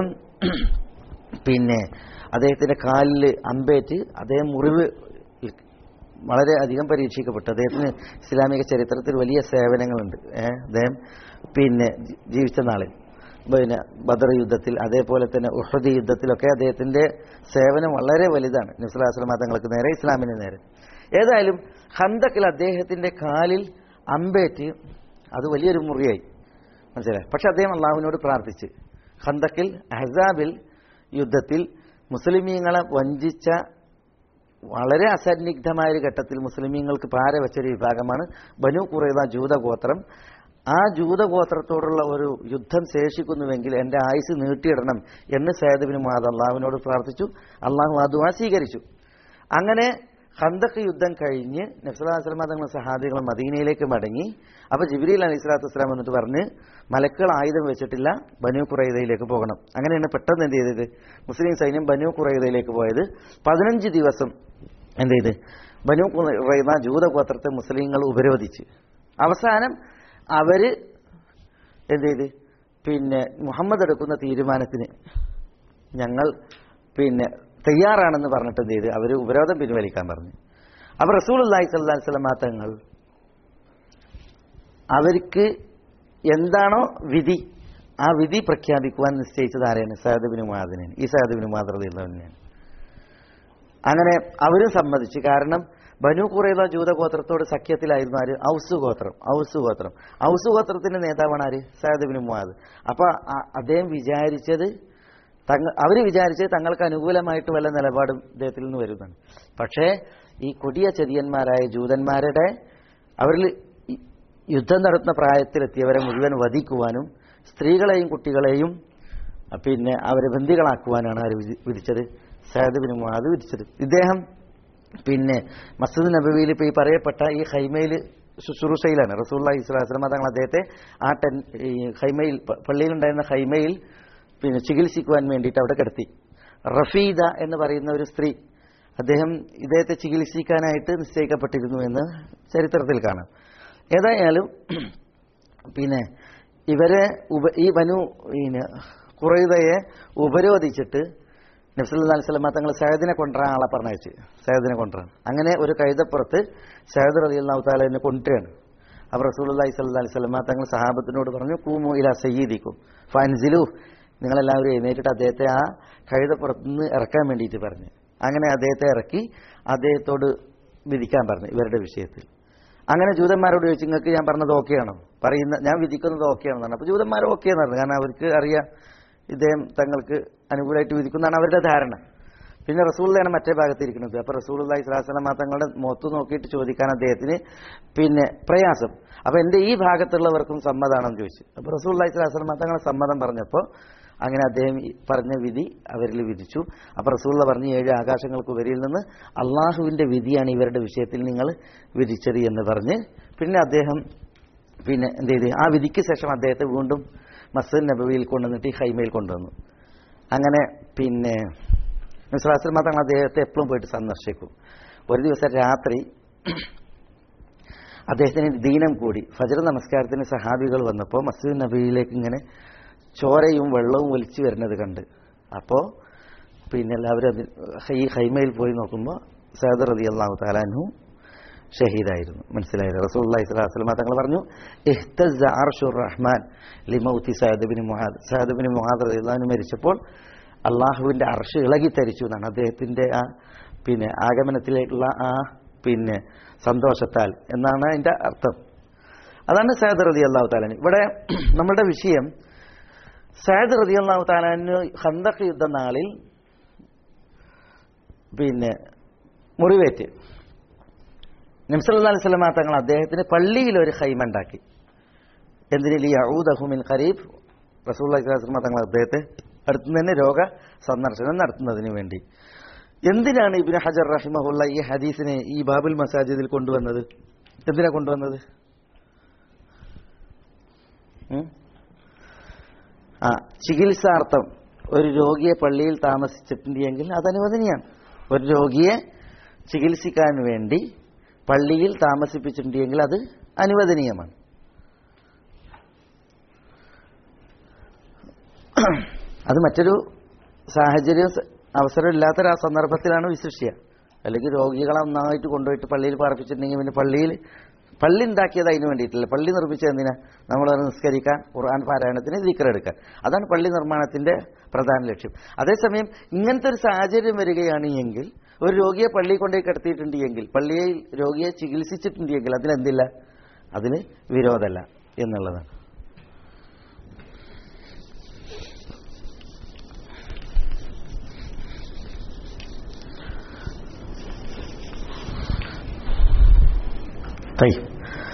പിന്നെ അദ്ദേഹത്തിന്റെ കാലിൽ അമ്പേറ്റ് അദ്ദേഹം മുറിവ് വളരെ അധികം പരീക്ഷിക്കപ്പെട്ടു അദ്ദേഹത്തിന് ഇസ്ലാമിക ചരിത്രത്തിൽ വലിയ സേവനങ്ങളുണ്ട് ഏഹ് അദ്ദേഹം പിന്നെ ജി- ജീവിച്ച നാളിൽ പിന്നെ ബദർ യുദ്ധത്തിൽ അതേപോലെ തന്നെ ഉഹദ് യുദ്ധത്തിലൊക്കെ അദ്ദേഹത്തിന്റെ സേവനം വളരെ വലുതാണ് നബ്സുലാസ്ലം തങ്ങൾക്ക് നേരെ ഇസ്ലാമിന് നേരെ ഏതായാലും ഹന്തക്കിൽ അദ്ദേഹത്തിന്റെ കാലിൽ അമ്പേറ്റ് അത് വലിയൊരു മുറിയായി മനസ്സിലായി പക്ഷെ അദ്ദേഹം അള്ളാഹുവിനോട് പ്രാർത്ഥിച്ച് ഹന്തക്കിൽ അഹ്സാബിൽ യുദ്ധത്തിൽ മുസ്ലിമീങ്ങളെ വഞ്ചിച്ച വളരെ അസന്നിഗ്ധമായ ഒരു ഘട്ടത്തിൽ മുസ്ലിമീങ്ങൾക്ക് പാര വെച്ചൊരു വിഭാഗമാണ് ബനു കുറേത ജൂതഗോത്രം ആ ജൂതഗോത്രത്തോടുള്ള ഒരു യുദ്ധം ശേഷിക്കുന്നുവെങ്കിൽ എൻ്റെ ആയുസ് നീട്ടിയിടണം എന്ന് സേദബിന് മാത അള്ളാഹുവിനോട് പ്രാർത്ഥിച്ചു അള്ളാഹു അതുവാ സ്വീകരിച്ചു അങ്ങനെ ഹന്തക്ക് യുദ്ധം കഴിഞ്ഞ് നബ്സലാസ്ലമ തങ്ങളുടെ സഹാബികൾ മദീനയിലേക്ക് മടങ്ങി അപ്പൊ ജിബ്രീൽ അലി സ്വലാത്തു വസ്സലാം എന്നിട്ട് പറഞ്ഞ് മലക്കുകൾ ആയുധം വെച്ചിട്ടില്ല ബനു കുറൈദയിലേക്ക് പോകണം അങ്ങനെയാണ് പെട്ടെന്ന് എന്ത് ചെയ്തത് മുസ്ലിം സൈന്യം ബനു കുറൈദയിലേക്ക് പോയത് പതിനഞ്ച് ദിവസം എന്ത് ചെയ്ത് ബനു കുറൈദ ജൂതഗോത്രത്തെ മുസ്ലിങ്ങൾ ഉപരോധിച്ച് അവസാനം അവര് എന്ത് ചെയ്ത് പിന്നെ മുഹമ്മദ് എടുക്കുന്ന തീരുമാനത്തിന് ഞങ്ങൾ പിന്നെ തയ്യാറാണെന്ന് പറഞ്ഞിട്ട് എന്ത് ചെയ്ത് അവർ ഉപരോധം പിൻവലിക്കാൻ പറഞ്ഞു അപ്പൊ റസൂൽ അള്ളാഹി സ്വല്ലാ സ്വലമാ തങ്ങൾ അവർക്ക് എന്താണോ വിധി ആ വിധി പ്രഖ്യാപിക്കുവാൻ നിശ്ചയിച്ചത് ആരെയാണ് സഹദബിന് മാദിനാണ് ഈ സഹദബിന് മാതൃതയുള്ളവനെയാണ് അങ്ങനെ അവരും സമ്മതിച്ചു കാരണം ബനു കുറേത ജൂതഗോത്രത്തോട് സഖ്യത്തിലായിരുന്നു ആര് ഔസ് ഗോത്രം ഔസ് ഗോത്രം ഔസ് ഗോത്രത്തിന്റെ നേതാവാണ് ആര് സഹദബിന് മുഹാദ് അപ്പൊ ആ- അദ്ദേഹം വിചാരിച്ചത് തങ്ങൾ അവർ വിചാരിച്ചത് തങ്ങൾക്ക് അനുകൂലമായിട്ട് വല്ല നിലപാടും അദ്ദേഹത്തിൽ നിന്ന് വരുന്നതാണ് പക്ഷേ ഈ കൊടിയ ചതിയന്മാരായ ജൂതന്മാരുടെ അവരിൽ ഈ യുദ്ധം നടത്തുന്ന പ്രായത്തിലെത്തിയവരെ മുഴുവൻ വധിക്കുവാനും സ്ത്രീകളെയും കുട്ടികളെയും അഹ് പിന്നെ അവരെ ബന്ദികളാക്കുവാനാണ് ആര് വിധി- വിധിച്ചത് സഹദ് ബിൻ മുആദ് വിധിച്ചത് ഇദ്ദേഹം പിന്നെ മസ്ജിദ് നബവിയിൽ ഇപ്പോൾ ഈ പറയപ്പെട്ട ഈ ഹൈമയിൽ ശുശ്രൂഷയിലാണ് റസൂള്ള ഇസ്ലാസ്ലമ തങ്ങൾ അദ്ദേഹത്തെ ആ ടെൻ ഈ ഹൈമയിൽ പ- പള്ളിയിലുണ്ടായിരുന്ന ഹൈമയിൽ പിന്നെ ചികിത്സിക്കുവാൻ വേണ്ടിയിട്ട് അവിടെ കിടത്തി റഫീദ എന്ന് പറയുന്ന ഒരു സ്ത്രീ അദ്ദേഹം ഇദ്ദേഹത്തെ ചികിത്സിക്കാനായിട്ട് നിശ്ചയിക്കപ്പെട്ടിരുന്നു എന്ന് ചരിത്രത്തിൽ കാണാം ഏതായാലും പിന്നെ ഇവരെ ഉപ ഈ വനു പിന്നെ കുറയുതയെ ഉപരോധിച്ചിട്ട് നബ്സല്ലാ അലിസ്ലാം തങ്ങൾ സഹദിനെ കൊണ്ടുവരാൻ ആളെ പറഞ്ഞയച്ച് സഹദിനെ കൊണ്ടുവരാൻ അങ്ങനെ ഒരു കഴുതപ്പുറത്ത് സഹദ് റലി അള്ളാഹു താലിനെ കൊണ്ടുവരികയാണ് അപ്പോൾ റസൂലി സല്ലാ അലിസ്ലാം തങ്ങൾ സഹാബത്തിനോട് പറഞ്ഞു കൂമു ഇല സയ്യീദിക്കും ഫൻസിലു നിങ്ങളെല്ലാവരും എഴുന്നേറ്റിട്ട് അദ്ദേഹത്തെ ആ കഴുതപ്പുറത്ത് നിന്ന് ഇറക്കാൻ വേണ്ടിയിട്ട് പറഞ്ഞു അങ്ങനെ അദ്ദേഹത്തെ ഇറക്കി അദ്ദേഹത്തോട് വിധിക്കാൻ പറഞ്ഞു ഇവരുടെ വിഷയത്തിൽ അങ്ങനെ ജൂതന്മാരോട് ചോദിച്ചു നിങ്ങൾക്ക് ഞാൻ പറഞ്ഞത് ഓക്കെയാണോ പറയുന്ന ഞാൻ വിധിക്കുന്നത് ഓക്കെയാണെന്നാണ് അപ്പോൾ ജൂതന്മാർ ഓക്കെ എന്ന് പറഞ്ഞു കാരണം അവർക്ക് അറിയാം ഇദ്ദേഹം തങ്ങൾക്ക് അനുകൂലമായിട്ട് വിധിക്കുന്നതാണ് അവരുടെ ധാരണ പിന്നെ റസൂള്ളയാണ് മറ്റേ ഭാഗത്ത് ഇരിക്കുന്നത് അപ്പോൾ റസൂൽ അള്ളഹി സ്വലാസ്ലമ തങ്ങളുടെ മുഖത്ത് നോക്കിയിട്ട് ചോദിക്കാൻ അദ്ദേഹത്തിന് പിന്നെ പ്രയാസം അപ്പോൾ എൻ്റെ ഈ ഭാഗത്തുള്ളവർക്കും സമ്മതമാണെന്ന് ചോദിച്ചു അപ്പോൾ റസൂൽ അള്ളഹി സ്വലാസ്ലമ തങ്ങളെ സമ്മതം പറഞ്ഞപ്പോൾ അങ്ങനെ അദ്ദേഹം ഈ പറഞ്ഞ വിധി അവരിൽ വിധിച്ചു അപ്പോൾ റസൂള്ള പറഞ്ഞു ഏഴ് ആകാശങ്ങൾക്ക് ഉപരിയിൽ നിന്ന് അള്ളാഹുവിൻ്റെ വിധിയാണ് ഇവരുടെ വിഷയത്തിൽ നിങ്ങൾ വിധിച്ചത് എന്ന് പറഞ്ഞ് പിന്നെ അദ്ദേഹം പിന്നെ എന്ത് ചെയ്ത് ആ വിധിക്ക് ശേഷം അദ്ദേഹത്തെ വീണ്ടും മസ്ജിദ് നബവിയിൽ കൊണ്ടുവന്നിട്ട് ഈ ഹൈമയിൽ കൊണ്ടുവന്നു അങ്ങനെ പിന്നെ മിസ്രാസിൽ തങ്ങൾ അദ്ദേഹത്തെ എപ്പോഴും പോയിട്ട് സന്ദർശിക്കും ഒരു ദിവസം രാത്രി അദ്ദേഹത്തിന് ദീനം കൂടി ഫജർ നമസ്കാരത്തിന് സഹാബികൾ വന്നപ്പോൾ മസ്ജിദ് നബിയിലേക്ക് ഇങ്ങനെ ചോരയും വെള്ളവും ഒലിച്ചു വരുന്നത് കണ്ട് അപ്പോൾ പിന്നെ എല്ലാവരും അത് ഈ ഹൈമയിൽ പോയി നോക്കുമ്പോൾ സഹദർ അലി അള്ളാഹു താലാൻഹു ഷഹീദായിരുന്നു മനസ്സിലായത് റസൂള്ളി സ്വലാസ്ലമ തങ്ങൾ പറഞ്ഞു ഇഹ്തസ അർഷുർ റഹ്മാൻ ലിമൗത്തി സഹദബിന് മുഹാദ് സഹദബിന് മുഹാദ് റഹ്ലാൻ മരിച്ചപ്പോൾ അള്ളാഹുവിൻ്റെ അർഷ് ഇളകി തരിച്ചു എന്നാണ് അദ്ദേഹത്തിൻ്റെ ആ പിന്നെ ആഗമനത്തിലേക്കുള്ള ആ പിന്നെ സന്തോഷത്താൽ എന്നാണ് അതിൻ്റെ അർത്ഥം അതാണ് സഹദ് റതി അള്ളാഹു താലാൻ ഇവിടെ നമ്മുടെ വിഷയം സഹദ് റതി അള്ളാഹു താലാന് ഹന്തഖ് യുദ്ധ നാളിൽ പിന്നെ മുറിവേറ്റ് നംസല്ലാ അലൈഹി സ്വലമ തങ്ങൾ അദ്ദേഹത്തിന് പള്ളിയിൽ ഒരു ഹൈമ ഉണ്ടാക്കി എന്തിന് ലി യഊദഹുമിൻ ഖരീബ് റസൂൽ അലൈഹി തങ്ങൾ അദ്ദേഹത്തെ അടുത്തു തന്നെ രോഗ സന്ദർശനം നടത്തുന്നതിന് വേണ്ടി എന്തിനാണ് ഇബിന് ഹജർ റഹിമഹുള്ള ഈ ഹദീസിനെ ഈ ബാബുൽ മസാജിദിൽ കൊണ്ടുവന്നത് എന്തിനാ കൊണ്ടുവന്നത് ഉം? ആ ചികിത്സാർത്ഥം ഒരു രോഗിയെ പള്ളിയിൽ താമസിച്ചിട്ടുണ്ടെങ്കിൽ അത് അനുവദനീയാണ് ഒരു രോഗിയെ ചികിത്സിക്കാൻ വേണ്ടി പള്ളിയിൽ താമസിപ്പിച്ചിട്ടുണ്ടെങ്കിൽ അത് അനുവദനീയമാണ് അത് മറ്റൊരു സാഹചര്യം സ- അവസരമില്ലാത്തൊരു ആ സന്ദർഭത്തിലാണ് വിശിഷ്യ അല്ലെങ്കിൽ രോഗികളെ ഒന്നായിട്ട് കൊണ്ടുപോയിട്ട് പള്ളിയിൽ പാർപ്പിച്ചിട്ടുണ്ടെങ്കിൽ പിന്നെ പള്ളിയിൽ പള്ളി ഉണ്ടാക്കിയത് അതിന് വേണ്ടിയിട്ടില്ല പള്ളി നിർമ്മിച്ചത് എന്തിനാ നമ്മൾ നിസ്കരിക്കാൻ ഖുർആൻ പാരായണത്തിന് ദിക്കറെടുക്കാൻ അതാണ് പള്ളി നിർമ്മാണത്തിന്റെ പ്രധാന ലക്ഷ്യം അതേസമയം ഇങ്ങനത്തെ ഒരു സാഹചര്യം വരികയാണ് എങ്കിൽ ഒരു രോഗിയെ പള്ളിയിൽ കൊണ്ടുപോയി കിടത്തിയിട്ടുണ്ട് എങ്കിൽ പള്ളിയിൽ രോഗിയെ ചികിത്സിച്ചിട്ടുണ്ട് എങ്കിൽ അതിനെന്തില്ല അതിന് വിരോധമല്ല എന്നുള്ളതാണ് طيب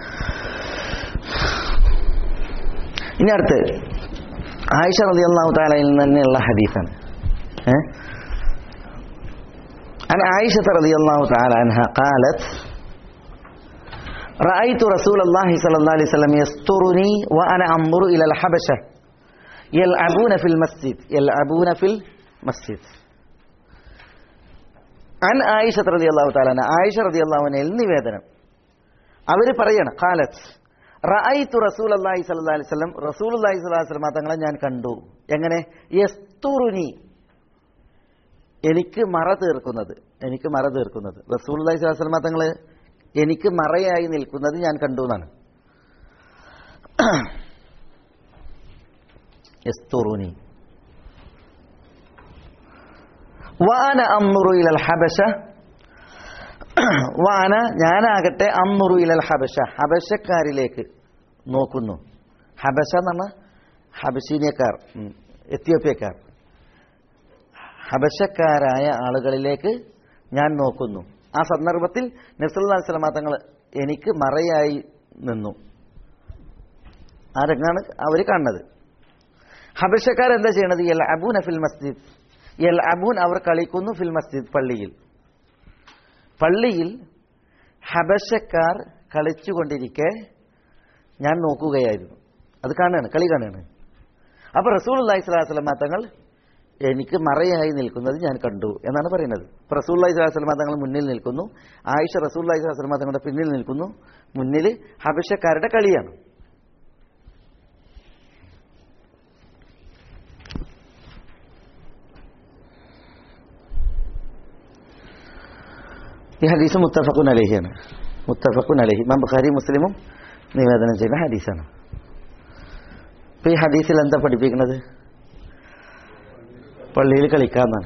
ഇനി അടുത്ത് ആയിഷ റളിയല്ലാഹു തആലയിൽ നിന്ന് തന്നെയുള്ള ഹദീസാണ് ഏ عن عائشة رضي الله تعالى عنها قالت رأيت رسول الله صلى الله عليه وسلم يسترني وأنا أنظر إلى الحبشة يلعبون في المسجد يلعبون في المسجد عن عائشة رضي الله تعالى عنها عائشة رضي الله عنها നിവേദനം അവർ പറയണം കാലത്ത് റഅയ്തു റസൂൽ അള്ളാഹി സല്ലല്ലാഹി അലൈഹി വസല്ലം റസൂൽ അള്ളാഹി സ്വല്ലല്ലാഹി അലൈഹി വസല്ലം തങ്ങളെ ഞാൻ കണ്ടു എങ്ങനെ യസ്തുറുനി എനിക്ക് മറ തീർക്കുന്നത് എനിക്ക് മറ തീർക്കുന്നത് റസൂൽ അള്ളാഹി സ്വല്ലല്ലാഹി അലൈഹി വസല്ലം തങ്ങള് എനിക്ക് മറയായി നിൽക്കുന്നത് ഞാൻ കണ്ടു എന്നാണ് യസ്തുറുനി വാന അമ്മുറു ഇലൽ ഹബശ വാന ഞാനാകട്ടെ അമ്മുറു ഇലൽ ഹബശ ഹബശക്കാരിലേക്ക് നോക്കുന്നു ഹബശ എന്ന് പറഞ്ഞാൽ ഹബശീനിയക്കാർ ഉം, എത്യോപ്യക്കാർ ഹബശക്കാരായ ആളുകളിലേക്ക് ഞാൻ നോക്കുന്നു ആ സന്ദർഭത്തിൽ നബ്സല്ലാ സ്വലമ തങ്ങൾ എനിക്ക് മറയായി നിന്നു ആ രംഗാണ് അവർ കാണുന്നത് ഹബശക്കാർ എന്താ ചെയ്യണത് എൽ അബൂന ഫിൽ മസ്ജിദ് എൽ അബൂൻ അവർ കളിക്കുന്നു ഫിൽ മസ്ജിദ് പള്ളിയിൽ പള്ളിയിൽ ഹബശക്കാർ കളിച്ചുകൊണ്ടിരിക്കെ ഞാൻ നോക്കുകയായിരുന്നു അത് കാണുകയാണ് കളി കാണുകയാണ് അപ്പൊ റസൂൽ അള്ളഹി സ്വലാസ്ലമ തങ്ങൾ എനിക്ക് മറയായി നിൽക്കുന്നത് ഞാൻ കണ്ടു എന്നാണ് പറയുന്നത് അപ്പൊ റസൂൽ അള്ളഹി സ്വലാസ്ലമ തങ്ങൾ മുന്നിൽ നിൽക്കുന്നു ആയിഷ റസൂൽ അള്ളഹി സ്വലാസ്ലമ തങ്ങളുടെ പിന്നിൽ നിൽക്കുന്നു മുന്നിൽ ഹബശക്കാരുടെ കളിയാണ് ഈ ഹദീസ് മുത്തഫഖുൻ അലഹിയാണ് മുത്തഫഖുൻ അലഹി ഇമാം ബുഖാരി മുസ്ലിമും നിവേദനം ചെയ്യുന്ന ഹദീസാണ് ഇപ്പൊ ഈ ഹദീസിൽ എന്താ പഠിപ്പിക്കുന്നത് പള്ളിയിൽ കളിക്കാന്നാണ്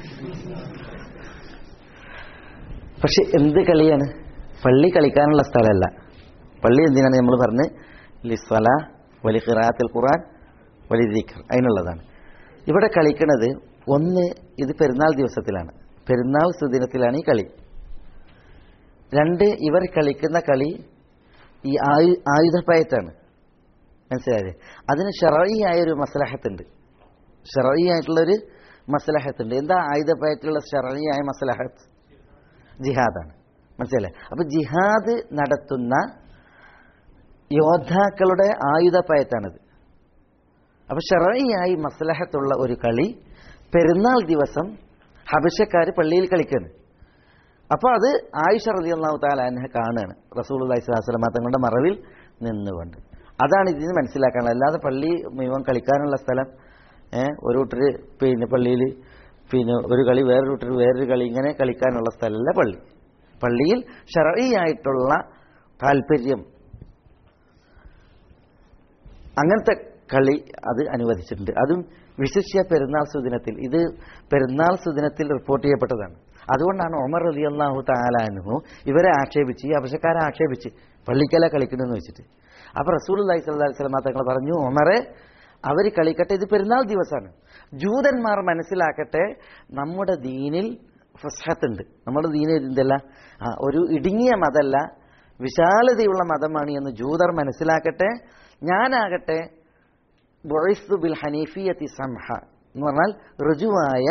പക്ഷെ എന്ത് കളിയാണ് പള്ളി കളിക്കാനുള്ള സ്ഥലമല്ല പള്ളി എന്തിനാണ് നമ്മൾ പറഞ്ഞ് ലിസ്വല വലി ഖിറാത്തിൽ ഖുറാൻ വലി ദിഖർ അതിനുള്ളതാണ് ഇവിടെ കളിക്കുന്നത് ഒന്ന് ഇത് പെരുന്നാൾ ദിവസത്തിലാണ് പെരുന്നാൾ സുദിനത്തിലാണ് ഈ കളി രണ്ട് ഇവർ കളിക്കുന്ന കളി ഈ ആയു ആയുധപ്പയറ്റാണ് മനസ്സിലായത് അതിന് ഷറയിയായ ഒരു മസലഹത്തുണ്ട് ഷറയിയായിട്ടുള്ളൊരു മസലഹത്തുണ്ട് എന്താ ആയുധപ്പയറ്റിലുള്ള ഷറയിയായ മസലഹത്ത് ജിഹാദാണ് മനസ്സിലല്ലേ അപ്പൊ ജിഹാദ് നടത്തുന്ന യോദ്ധാക്കളുടെ ആയുധപ്പയറ്റാണിത് അപ്പൊ ഷറയിയായി മസലഹത്തുള്ള ഒരു കളി പെരുന്നാൾ ദിവസം ഹബശക്കാർ പള്ളിയിൽ കളിക്കാണ് അപ്പോൾ അത് ആയിഷ റതി അള്ളാഹു താലാനെ കാണുകയാണ് റസൂൽ അള്ളഹി സ്വലാസ്ലമ തങ്ങളുടെ മറവിൽ നിന്നുകൊണ്ട് അതാണ് ഇതിന് മനസ്സിലാക്കാനുള്ളത് അല്ലാതെ പള്ളി മുഴുവൻ കളിക്കാനുള്ള സ്ഥലം ഏഹ് ഒരു കൂട്ടർ പിന്നെ പള്ളിയിൽ പിന്നെ ഒരു കളി വേറൊരു കൂട്ടർ വേറൊരു കളി ഇങ്ങനെ കളിക്കാനുള്ള സ്ഥലമല്ല പള്ളി പള്ളിയിൽ ഷറയിയായിട്ടുള്ള താല്പര്യം അങ്ങനത്തെ കളി അത് അനുവദിച്ചിട്ടുണ്ട് അതും വിശിഷ്യ പെരുന്നാൾ സുദിനത്തിൽ ഇത് പെരുന്നാൾ സുദിനത്തിൽ റിപ്പോർട്ട് ചെയ്യപ്പെട്ടതാണ് അതുകൊണ്ടാണ് ഒമർ അലി അള്ളാഹു താലാനുഹു ഇവരെ ആക്ഷേപിച്ച് ഈ അപശക്കാരെ ആക്ഷേപിച്ച് പള്ളിക്കല കളിക്കണമെന്ന് വെച്ചിട്ട് അപ്പൊ റസൂൽ അള്ളഹി സ്വല്ലാ സ്വലമ തങ്ങൾ പറഞ്ഞു ഒമറെ അവർ കളിക്കട്ടെ ഇത് പെരുന്നാൾ ദിവസമാണ് ജൂതന്മാർ മനസ്സിലാക്കട്ടെ നമ്മുടെ ദീനിൽ ഫസ്ഹത്തുണ്ട് നമ്മുടെ ദീനിൽ എന്തല്ല ആ, ഒരു ഇടുങ്ങിയ മതമല്ല വിശാലതയുള്ള മതമാണ് എന്ന് ജൂതർ മനസ്സിലാക്കട്ടെ ഞാനാകട്ടെ ബൊയ്സു ബിൽ ഹനീഫിയത്തി സംഹ എന്ന് പറഞ്ഞാൽ ഋജുവായ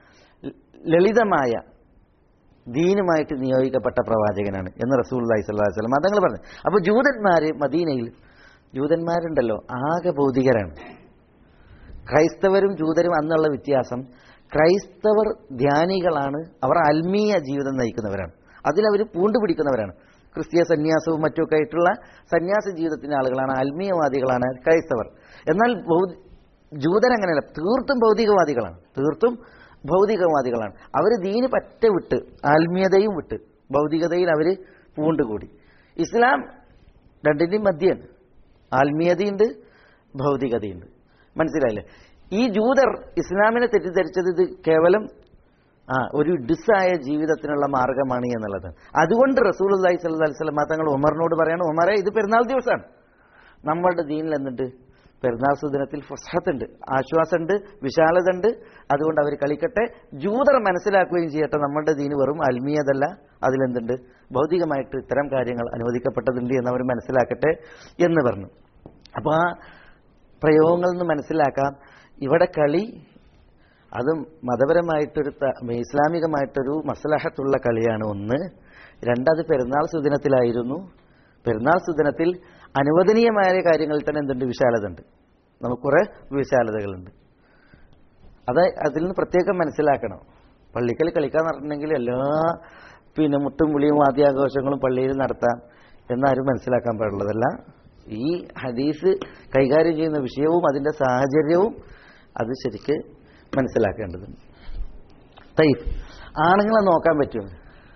ലളിതമായ ദീനുമായിട്ട് നിയോഗിക്കപ്പെട്ട പ്രവാചകനാണ് എന്ന് റസൂൽ അലൈഹി സ്വല്ലാ വസ്ലം അതങ്ങൾ പറഞ്ഞു അപ്പോൾ ജൂതന്മാര് മദീനയിൽ ജൂതന്മാരുണ്ടല്ലോ ആകെ ഭൗതികരാണ് ക്രൈസ്തവരും ജൂതരും അന്നുള്ള വ്യത്യാസം ക്രൈസ്തവർ ധ്യാനികളാണ് അവർ ആത്മീയ ജീവിതം നയിക്കുന്നവരാണ് അതിലവർ പൂണ്ടുപിടിക്കുന്നവരാണ് ക്രിസ്തീയ സന്യാസവും മറ്റുമൊക്കെ ആയിട്ടുള്ള സന്യാസ ജീവിതത്തിന്റെ ആളുകളാണ് ആത്മീയവാദികളാണ് ക്രൈസ്തവർ എന്നാൽ ഭൗ- ജൂതരങ്ങനെയല്ല തീർത്തും ഭൗതികവാദികളാണ് തീർത്തും ഭൗതികവാദികളാണ് അവർ ദീന് പറ്റ വിട്ട് ആത്മീയതയും വിട്ട് ഭൗതികതയിൽ അവർ പൂണ്ടുകൂടി ഇസ്ലാം രണ്ടിൻ്റെയും മധ്യാണ് ആത്മീയതയുണ്ട് ഭൗതികതയുണ്ട് മനസ്സിലായില്ലേ ഈ ജൂതർ ഇസ്ലാമിനെ തെറ്റിദ്ധരിച്ചത് ഇത് കേവലം ആ ഒരു ഡിസായ ജീവിതത്തിനുള്ള മാർഗമാണ് എന്നുള്ളത് അതുകൊണ്ട് റസൂൽ അള്ളഹി സ്വല്ലി സ്വലം തങ്ങൾ ഉമറിനോട് പറയാണ് ഉമറെ ഇത് പെരുന്നാൾ ദിവസമാണ് നമ്മളുടെ ദീനിൽ എന്നിട്ട് പെരുന്നാൾ സുദിനത്തിൽ ഫസ്ഹത്തുണ്ട് ആശ്വാസമുണ്ട് വിശാലത ഉണ്ട് അതുകൊണ്ട് അവർ കളിക്കട്ടെ ജൂതർ മനസ്സിലാക്കുകയും ചെയ്യട്ടെ നമ്മളുടെ ദീന് വെറും ആത്മീയതല്ല അതിലെന്തുണ്ട് ഭൗതികമായിട്ട് ഇത്തരം കാര്യങ്ങൾ അനുവദിക്കപ്പെട്ടതുണ്ട് എന്ന് അവർ മനസ്സിലാക്കട്ടെ എന്ന് പറഞ്ഞു അപ്പോൾ ആ പ്രയോഗങ്ങളിൽ നിന്ന് മനസ്സിലാക്കാം ഇവിടെ കളി അതും മതപരമായിട്ടൊരു ത- ഇസ്ലാമികമായിട്ടൊരു മസലഹത്തുള്ള കളിയാണ് ഒന്ന് രണ്ടത് പെരുന്നാൾ സുദിനത്തിലായിരുന്നു പെരുന്നാൾ സുദിനത്തിൽ അനുവദനീയമായ കാര്യങ്ങളിൽ തന്നെ എന്തുണ്ട് വിശാലത ഉണ്ട് നമുക്ക് കുറെ വിശാലതകളുണ്ട് അത് അതിൽ നിന്ന് പ്രത്യേകം മനസ്സിലാക്കണം പള്ളിക്കൽ കളിക്കാൻ പറഞ്ഞിട്ടുണ്ടെങ്കിൽ എല്ലാ പിന്നെ മുട്ടും വിളിയും വാദ്യാഘോഷങ്ങളും പള്ളിയിൽ നടത്താം എന്നാരും മനസ്സിലാക്കാൻ പാടുള്ളതല്ല ഈ ഹദീസ് കൈകാര്യം ചെയ്യുന്ന വിഷയവും അതിന്റെ സാഹചര്യവും അത് ശരിക്ക് മനസ്സിലാക്കേണ്ടതുണ്ട് തൈഫ് ആണുങ്ങളെ നോക്കാൻ പറ്റുമോ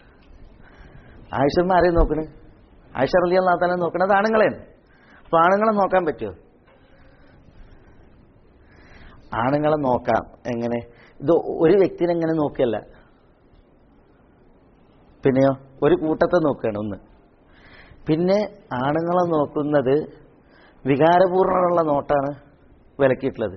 ആയിഷമ്മ ആരെയും നോക്കണ് ആയിഷ റലി അള്ളാഹത്താലെ നോക്കണത് ആണുങ്ങളെയാണ് അപ്പൊ ആണുങ്ങളെ നോക്കാൻ പറ്റുമോ ആണുങ്ങളെ നോക്കാം എങ്ങനെ ഇത് ഒരു വ്യക്തിനെ എങ്ങനെ നോക്കിയല്ല പിന്നെയോ ഒരു കൂട്ടത്തെ നോക്കുകയാണ് ഒന്ന് പിന്നെ ആണുങ്ങളെ നോക്കുന്നത് വികാരപൂർണ്ണമുള്ള നോട്ടാണ് വിലക്കിയിട്ടുള്ളത്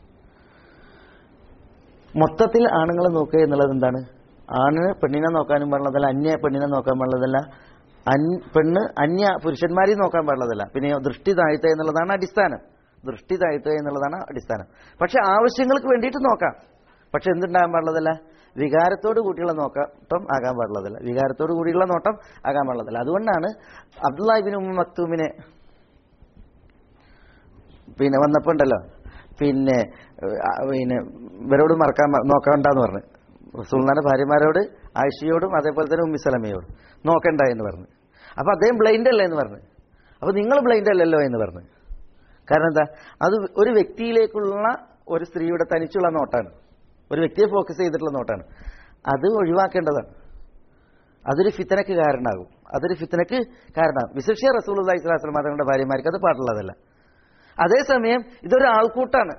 മൊത്തത്തിൽ ആണുങ്ങളെ നോക്കുക എന്നുള്ളത് എന്താണ് ആണ് പെണ്ണിനെ നോക്കാനും പാടുള്ളതല്ല അന്യ പെണ്ണിനെ നോക്കാൻ പാടുള്ളതല്ല അൻ- പെണ്ണ് അന്യ പുരുഷന്മാരെയും നോക്കാൻ പാടുള്ളതല്ല പിന്നെ ദൃഷ്ടി താഴ്ത്തുക എന്നുള്ളതാണ് അടിസ്ഥാനം ദൃഷ്ടി താഴ്ത്തുക എന്നുള്ളതാണ് അടിസ്ഥാനം പക്ഷെ ആവശ്യങ്ങൾക്ക് വേണ്ടിയിട്ട് നോക്കാം പക്ഷെ എന്തുണ്ടാകാൻ പാടുള്ളതല്ല വികാരത്തോട് കൂടിയുള്ള നോട്ടം ആകാൻ പാടുള്ളതല്ല വികാരത്തോട് കൂടിയുള്ള നോട്ടം ആകാൻ പാടുള്ളതല്ല അതുകൊണ്ടാണ് അബ്ദുല്ലാഹിബിൻ ഉമ്മ മക്തൂമിനെ പിന്നെ വന്നപ്പോ ഉണ്ടല്ലോ പിന്നെ ഏഹ്, ആ, പിന്നെ ഇവരോട് മറക്കാൻ പ- നോക്കണ്ടെന്ന് പറഞ്ഞു റസൂൽനാന്റെ ഭാര്യമാരോട് ആയിഷയോടും അതേപോലെ തന്നെ ഉമ്മി സലമയോടും നോക്കണ്ട എന്ന് പറഞ്ഞു അപ്പൊ അദ്ദേഹം ബ്ലൈൻഡ് അല്ല എന്ന് പറഞ്ഞു അപ്പൊ നിങ്ങൾ ബ്ലൈൻഡ് അല്ലല്ലോ എന്ന് പറഞ്ഞു കാരണം എന്താ അത് ഒരു വ്യക്തിയിലേക്കുള്ള ഒരു സ്ത്രീയുടെ തനിച്ചുള്ള നോട്ടാണ് ഒരു വ്യക്തിയെ ഫോക്കസ് ചെയ്തിട്ടുള്ള നോട്ടാണ് അത് ഒഴിവാക്കേണ്ടതാണ് അതൊരു ഫിത്തനക്ക് കാരണമാകും അതൊരു ഫിത്തനക്ക് കാരണമാകും വിശിഷ്യ റസൂൽ അള്ളഹി സ്വലാസ്ലം തങ്ങളുടെ ഭാര്യമാർക്ക് അത് പാടുള്ളതല്ല അതേസമയം ഇതൊരു ആൾക്കൂട്ടാണ്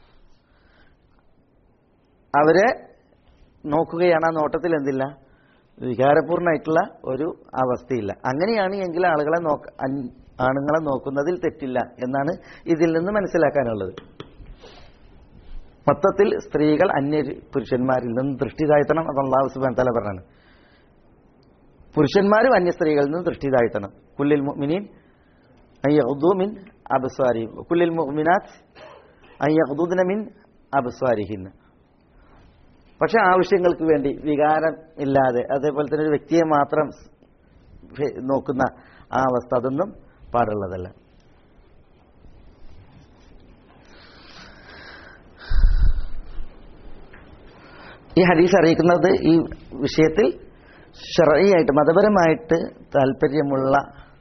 അവരെ നോക്കുകയാണ് ആ നോട്ടത്തിൽ എന്തില്ല വികാരപൂർണ്ണമായിട്ടുള്ള ഒരു അവസ്ഥയില്ല അങ്ങനെയാണ് എങ്കിൽ ആളുകളെ നോക്ക അൻ- ആണുങ്ങളെ നോക്കുന്നതിൽ തെറ്റില്ല എന്നാണ് ഇതിൽ നിന്ന് മനസ്സിലാക്കാനുള്ളത് മൊത്തത്തിൽ സ്ത്രീകൾ അന്യ പുരുഷന്മാരിൽ നിന്ന് ദൃഷ്ടി താഴ്ത്തണം അത് അള്ളാഹു സുബാൻ തല പറഞ്ഞാണ് പുരുഷന്മാരും അന്യ സ്ത്രീകളിൽ നിന്ന് ദൃഷ്ടി താഴ്ത്തണം കുല്ലിൽ മുഅ്മിനീൻ അയ്യഹുദു മിൻ അബ്സ്വാരി കുല്ലിൽ മുഅ്മിനാത്ത് അയ്യഹുദുന മിൻ അബ്സ്വാരിഹിന്ന് പക്ഷെ ആവശ്യങ്ങൾക്ക് വേണ്ടി വികാരം ഇല്ലാതെ അതേപോലെ തന്നെ ഒരു വ്യക്തിയെ മാത്രം ഫെ- നോക്കുന്ന ആ അവസ്ഥ അതൊന്നും പാടുള്ളതല്ല ഈ ഹദീസ് അറിയിക്കുന്നത് ഈ വിഷയത്തിൽ ഷറയായിട്ട് മതപരമായിട്ട് താല്പര്യമുള്ള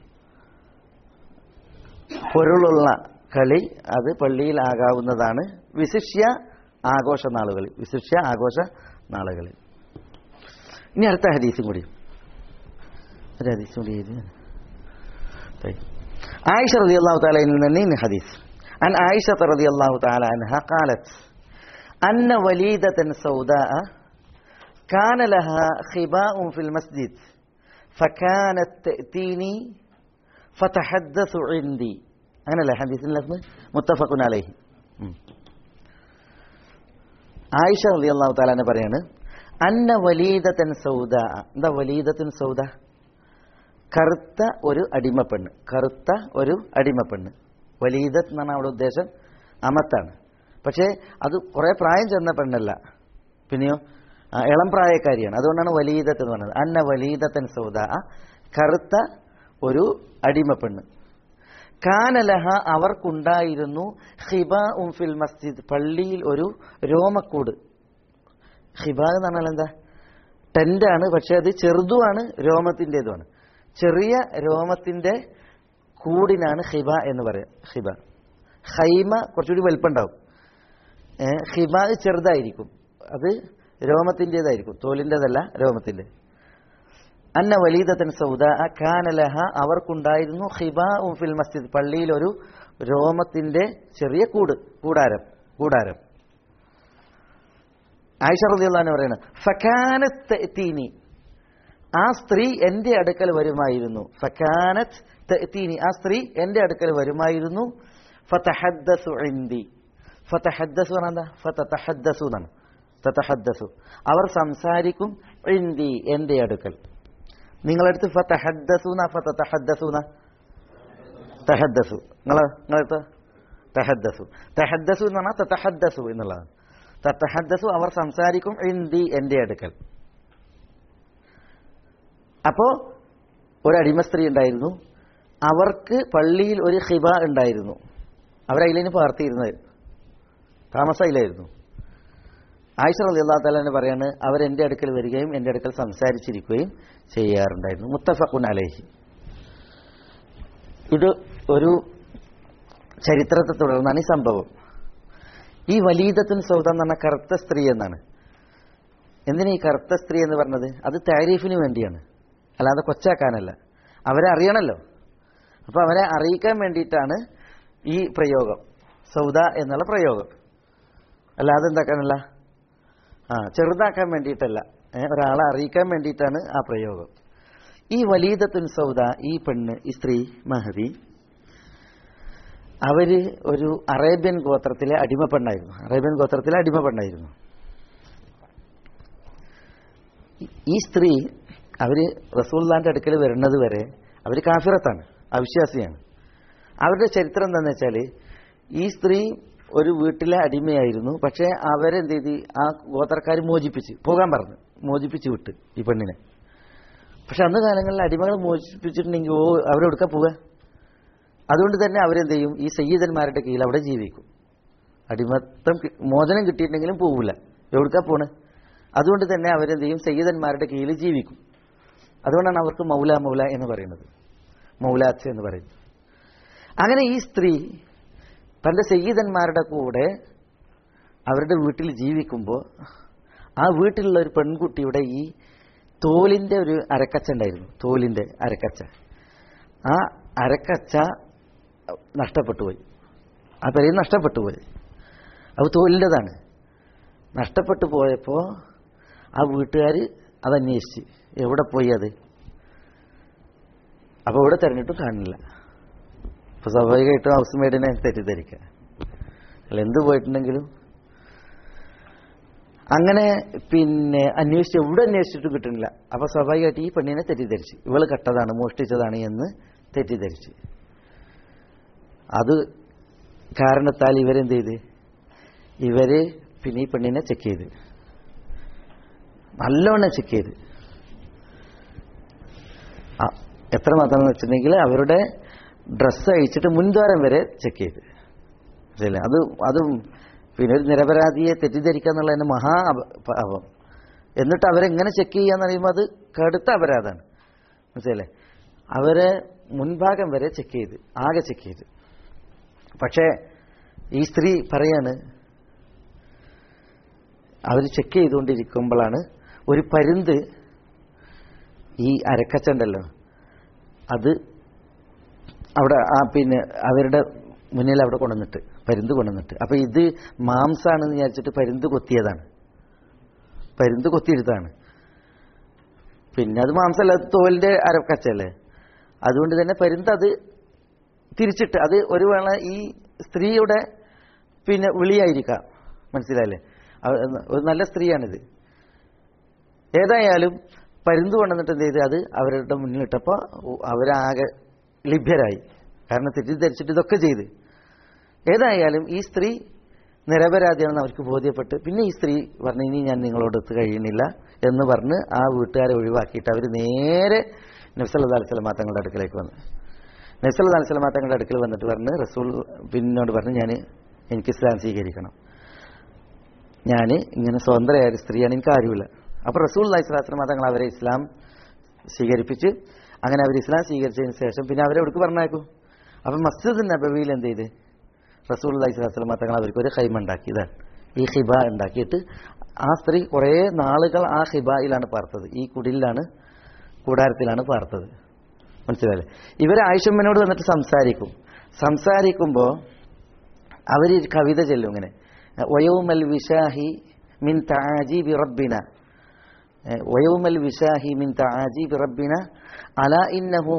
പൊരുളുള്ള കളി അത് പള്ളിയിലാകാവുന്നതാണ് വിശിഷ്യ ആഘോഷ നാളുകളിൽ വിശിഷ്യ ആഘോഷ നാളുകളിൽ ഇനി അടുത്ത ഹദീസും കൂടി ഒരു ഹദീസും കൂടി എഴുതി. طيب. عائشة رضي الله تعالى عنها من حديث عن عائشة رضي الله تعالى عنها قالت أن وليدة سوداء كان لها خباء في المسجد فكانت تأتيني فتحدث عندي أنا لا حديث لفظ متفق عليه ഉം. ആയിഷ അലി അള്ളാഹു താലാന്ന് പറയാണ് അന്ന വലീദത്തൻ സൗദ എന്താ വലീദത്തൻ സൗദ കറുത്ത ഒരു അടിമപ്പെണ്ണ് കറുത്ത ഒരു അടിമപ്പെണ്ണ് വലീദത്ത് എന്നാണ് അവിടെ ഉദ്ദേശം അമത്താണ് പക്ഷേ അത് കുറെ പ്രായം ചെന്ന പെണ്ണല്ല പിന്നെയോ ആ, ഇളം പ്രായക്കാരിയാണ് അതുകൊണ്ടാണ് വലീദത്ത് എന്ന് പറയുന്നത് അന്ന വലീദത്തൻ സൗദ കറുത്ത ഒരു അടിമപ്പെണ്ണ് കാനലഹ അവർക്കുണ്ടായിരുന്നു ഹിബ ഉം ഫിൽ മസ്ജിദ് പള്ളിയിൽ ഒരു രോമക്കൂട് ഹിബ എന്ന് പറഞ്ഞാൽ എന്താ ടെന്റാണ് പക്ഷെ അത് ചെറുതുമാണ് രോമത്തിൻ്റെതുമാണ് ചെറിയ രോമത്തിന്റെ കൂടിനാണ് ഹിബ എന്ന് പറയാം ഹിബ ഹൈമ കുറച്ചുകൂടി വലിപ്പമുണ്ടാവും ഏ, ഹിബ ചെറുതായിരിക്കും അത് രോമത്തിൻ്റെതായിരിക്കും തോലിൻ്റെതല്ല രോമത്തിൻ്റെ അന്ന വലീദത്തൻ സൗദ കാനലഹ അവർക്കുണ്ടായിരുന്നു ഹിബ ഫിൽ മസ്ജിദ് പള്ളിയിൽ ഒരു രോമത്തിന്റെ ചെറിയ കൂട് കൂടാരം കൂടാരം ആയിഷ റളിയല്ലാഹു പറയുന്നത് ഫക്കാനത്ത് തഅ്തീനി ആ സ്ത്രീ എന്റെ അടുക്കൽ വരുമായിരുന്നു ഫക്കാനത്ത് തഅ്തീനി ആ സ്ത്രീ എന്റെ അടുക്കൽ വരുമായിരുന്നു ഫതഹദ്ദസു ഇൻദി ഫതഹദ്ദസു എന്ന് എന്താ ഫതതഹദ്ദസു എന്നാണ് തതഹദ്ദസു അവർ സംസാരിക്കും ഇൻദി എന്റെ അടുക്കൽ നിങ്ങളടുത്ത് ഫതഹദ്ദസു എന്നാ ഫതതഹദ്ദസു എന്നാ തഹദ്ദസു നിങ്ങള് നിങ്ങളടുത്ത് തഹദ്ദസു തഹദ്ദസു എന്ന് പറഞ്ഞാൽ തതഹദ്ദസു എന്നുള്ളതാണ് തത്തഹദ്ദസു അവർ സംസാരിക്കും ഇന്ദി എന്റെ അടുക്കൽ അപ്പോ ഒരു അടിമ സ്ത്രീ ഉണ്ടായിരുന്നു അവർക്ക് പള്ളിയിൽ ഒരു ഹിബ ഉണ്ടായിരുന്നു അവരതിലേന് പാർത്തിയിരുന്നത് താമസയിലായിരുന്നു ആയിഷ റലി അള്ളാഹു താലാന്ന് പറയാണ് അവർ എൻ്റെ അടുക്കൽ വരികയും എൻ്റെ അടുക്കൽ സംസാരിച്ചിരിക്കുകയും ചെയ്യാറുണ്ടായിരുന്നു മുത്തഫഖുൻ അലേഹി ഇത് ഒരു ചരിത്രത്തെ തുടർന്നാണ് ഈ സംഭവം ഈ വലീദത്തുൻ സൗദ എന്ന് പറഞ്ഞ കറുത്ത സ്ത്രീ എന്നാണ് എന്തിനാ ഈ കറുത്ത സ്ത്രീ എന്ന് പറഞ്ഞത് അത് താരീഫിന് വേണ്ടിയാണ് അല്ലാതെ കൊച്ചാക്കാനല്ല അവരെ അറിയണമല്ലോ അപ്പൊ അവരെ അറിയിക്കാൻ വേണ്ടിയിട്ടാണ് ഈ പ്രയോഗം സൗദ എന്നുള്ള പ്രയോഗം അല്ലാതെ എന്താക്കാനല്ല ആ ചെറുതാക്കാൻ വേണ്ടിയിട്ടല്ല ഏ, ഒരാളെ അറിയിക്കാൻ വേണ്ടിയിട്ടാണ് ആ പ്രയോഗം ഈ വലീദത്തുൻ സൗദ ഈ പെണ്ണ് ഈ സ്ത്രീ മഹദി അവര് ഒരു അറേബ്യൻ ഗോത്രത്തിലെ അടിമ പെണ്ണായിരുന്നു അറേബ്യൻ ഗോത്രത്തിലെ അടിമ പെണ്ണായിരുന്നു ഈ സ്ത്രീ അവര് റസൂൽദാന്റെ അടുക്കൽ വരുന്നത് വരെ അവര് കാഫിറത്താണ് അവിശ്വാസിയാണ് അവരുടെ ചരിത്രം എന്താണെന്ന് വെച്ചാൽ ഈ സ്ത്രീ ഒരു വീട്ടിലെ അടിമയായിരുന്നു പക്ഷേ അവരെന്ത് ചെയ്ത് ആ ഗോത്രക്കാർ മോചിപ്പിച്ച് പോകാൻ പറഞ്ഞു മോചിപ്പിച്ച് വിട്ട് ഈ പെണ്ണിനെ പക്ഷെ അന്ന് കാലങ്ങളിൽ അടിമകൾ മോചിപ്പിച്ചിട്ടുണ്ടെങ്കിൽ ഓ അവരെടുക്കാൻ പോവുക അതുകൊണ്ട് തന്നെ അവരെന്ത് ചെയ്യും ഈ സയ്യിദന്മാരുടെ കീഴിൽ അവിടെ ജീവിക്കും അടിമത്തം കി- മോചനം കിട്ടിയിട്ടുണ്ടെങ്കിലും പോവില്ല എവിടുക്കാ പോണ് അതുകൊണ്ട് തന്നെ അവരെന്ത് ചെയ്യും സയ്യിദന്മാരുടെ കീഴിൽ ജീവിക്കും അതുകൊണ്ടാണ് അവർക്ക് മൗല മൗല എന്ന് പറയുന്നത് മൗലാച്ച് എന്ന് പറയുന്നത് അങ്ങനെ ഈ സ്ത്രീ തന്റെ സയ്യിദന്മാരുടെ കൂടെ അവരുടെ വീട്ടിൽ ജീവിക്കുമ്പോൾ ആ വീട്ടിലുള്ള ഒരു പെൺകുട്ടിയുടെ ഈ തോലിന്റെ ഒരു അരക്കച്ച ഉണ്ടായിരുന്നു തോലിന്റെ അരക്കച്ച ആ അരക്കച്ച നഷ്ടപ്പെട്ടു പോയി ആ പെരയിൽ നഷ്ടപ്പെട്ടു പോയി അത് തോലിൻ്റെതാണ് നഷ്ടപ്പെട്ടു പോയപ്പോൾ ആ വീട്ടുകാർ അത് അന്വേഷിച്ച് എവിടെ പോയി അത് അപ്പോൾ ഇവിടെ തിരഞ്ഞിട്ടും കാണില്ല അപ്പോൾ സ്വാഭാവികമായിട്ടും ഹൗസ് മെയ്ഡിനെ തെറ്റിദ്ധരിക്കുക അല്ല എന്ത് പോയിട്ടുണ്ടെങ്കിലും അങ്ങനെ പിന്നെ അന്വേഷിച്ച് എവിടെ അന്വേഷിച്ചിട്ടും കിട്ടുന്നില്ല അപ്പോൾ സ്വാഭാവികമായിട്ട് ഈ പെണ്ണിനെ തെറ്റിദ്ധരിച്ച് ഇവള് കട്ടതാണ് മോഷ്ടിച്ചതാണ് എന്ന് തെറ്റിദ്ധരിച്ച് അത് കാരണത്താൽ ഇവരെന്ത് ചെയ്ത് ഇവര് പിന്നെ ഈ പെണ്ണിനെ ചെക്ക് ചെയ്ത് നല്ലോണം ചെക്ക് ചെയ്ത് ആ, എത്ര മാത്രമെന്ന് വെച്ചിട്ടുണ്ടെങ്കിൽ അവരുടെ ഡ്രസ്സ് അഴിച്ചിട്ട് മുൻദ്വാരം വരെ ചെക്ക് ചെയ്ത് മനസ്സിലായില്ലേ? അത് അതും പിന്നെ ഒരു നിരപരാധിയെ തെറ്റിദ്ധരിക്കുക എന്നുള്ളതിന് മഹാ അപ- പാപം എന്നിട്ട് അവരെങ്ങനെ ചെക്ക് ചെയ്യാന്ന് പറയുമ്പോൾ അത് കടുത്ത അപരാധമാണ് മനസ്സിലല്ലേ അവരെ മുൻഭാഗം വരെ ചെക്ക് ചെയ്ത് ആകെ ചെക്ക് ചെയ്ത് പക്ഷേ ഈ സ്ത്രീ പറയാണ് അവർ ചെക്ക് ചെയ്തുകൊണ്ടിരിക്കുമ്പോഴാണ് ഒരു പരുന്ത് ഈ അരക്കച്ചുണ്ടല്ലോ അത് അവിടെ ആ പിന്നെ അവരുടെ മുന്നിൽ അവിടെ കൊണ്ടുവന്നിട്ട് പരുന്ത് കൊണ്ടുവന്നിട്ട് അപ്പൊ ഇത് മാംസാണെന്ന് വിചാരിച്ചിട്ട് പരുന്ത് കൊത്തിയതാണ് പരുന്ത് കൊത്തിയെടുത്താണ് പിന്നെ അത് മാംസമല്ല അത് തോലിന്റെ അരക്കച്ചല്ലേ അതുകൊണ്ട് തന്നെ പരുന്ത് അത് തിരിച്ചിട്ട് അത് ഒരു വേള ഈ സ്ത്രീയുടെ പിന്നെ വിളിയായിരിക്കാം മനസ്സിലായില്ലേ അത് ഒരു നല്ല സ്ത്രീയാണിത് ഏതായാലും പരുന്ത് കൊണ്ടുവന്നിട്ട് എന്ത് ചെയ്ത് അത് അവരുടെ മുന്നിലിട്ടപ്പോൾ അവരാകെ ലഭ്യരായി കാരണം തെറ്റിദ്ധരിച്ചിട്ട് ഇതൊക്കെ ചെയ്ത് ഏതായാലും ഈ സ്ത്രീ നിരപരാധിയാണെന്ന് അവർക്ക് ബോധ്യപ്പെട്ട് പിന്നെ ഈ സ്ത്രീ പറഞ്ഞു ഇനി ഞാൻ നിങ്ങളോടൊത്ത് കഴിയുന്നില്ല എന്ന് പറഞ്ഞ് ആ വീട്ടുകാരെ ഒഴിവാക്കിയിട്ട് അവർ നേരെ നബ്സല്ലാ അലിസ്ലാം തങ്ങളുടെ അടുക്കലേക്ക് വന്നു നബ്സല്ലാ അലിസ്ലാം തങ്ങളുടെ അടുക്കൽ വന്നിട്ട് പറഞ്ഞ് റസൂൽ പിന്നോട് പറഞ്ഞ് ഞാൻ എനിക്ക് ഇസ്ലാം സ്വീകരിക്കണം ഞാൻ ഇങ്ങനെ സ്വതന്ത്രയായ ഒരു സ്ത്രീയാണ് എനിക്ക് ആരുമില്ല അപ്പോൾ റസൂൽ അലൈഹിസ്ലാം തങ്ങൾ അവരെ ഇസ്ലാം സ്വീകരിപ്പിച്ച് അങ്ങനെ അവർ ഇസ്ലാം സ്വീകരിച്ചതിന് ശേഷം പിന്നെ അവരെ എവിടേക്ക് പറഞ്ഞേക്കും അപ്പം മസ്ജിദ് നബവിയിൽ എന്ത് ചെയ്ത് റസൂൽ അലൈഹിസ്ലാം തങ്ങൾ അവർക്ക് ഒരു ഹൈമ ഉണ്ടാക്കി ഇതാണ് ഈ ഹിബ ഉണ്ടാക്കിയിട്ട് ആ സ്ത്രീ കുറേ നാളുകൾ ആ ഹിബയിലാണ് പാർത്തത് ഈ കുടിലാണ് കൂടാരത്തിലാണ് പാർത്തത് മനസ്സിലായില്ലേ ഇവർ ആയിഷമ്മനോട് വന്നിട്ട് സംസാരിക്കും സംസാരിക്കുമ്പോൾ അവർ കവിത ചെല്ലും ഇങ്ങനെ വയോമൽ വിഷാഹി മിൻ താജീബി റബ്ബിന വയോമൽ വിഷാഹി മിൻ താജീബി റബ്ബിന അല ഇന്നഹു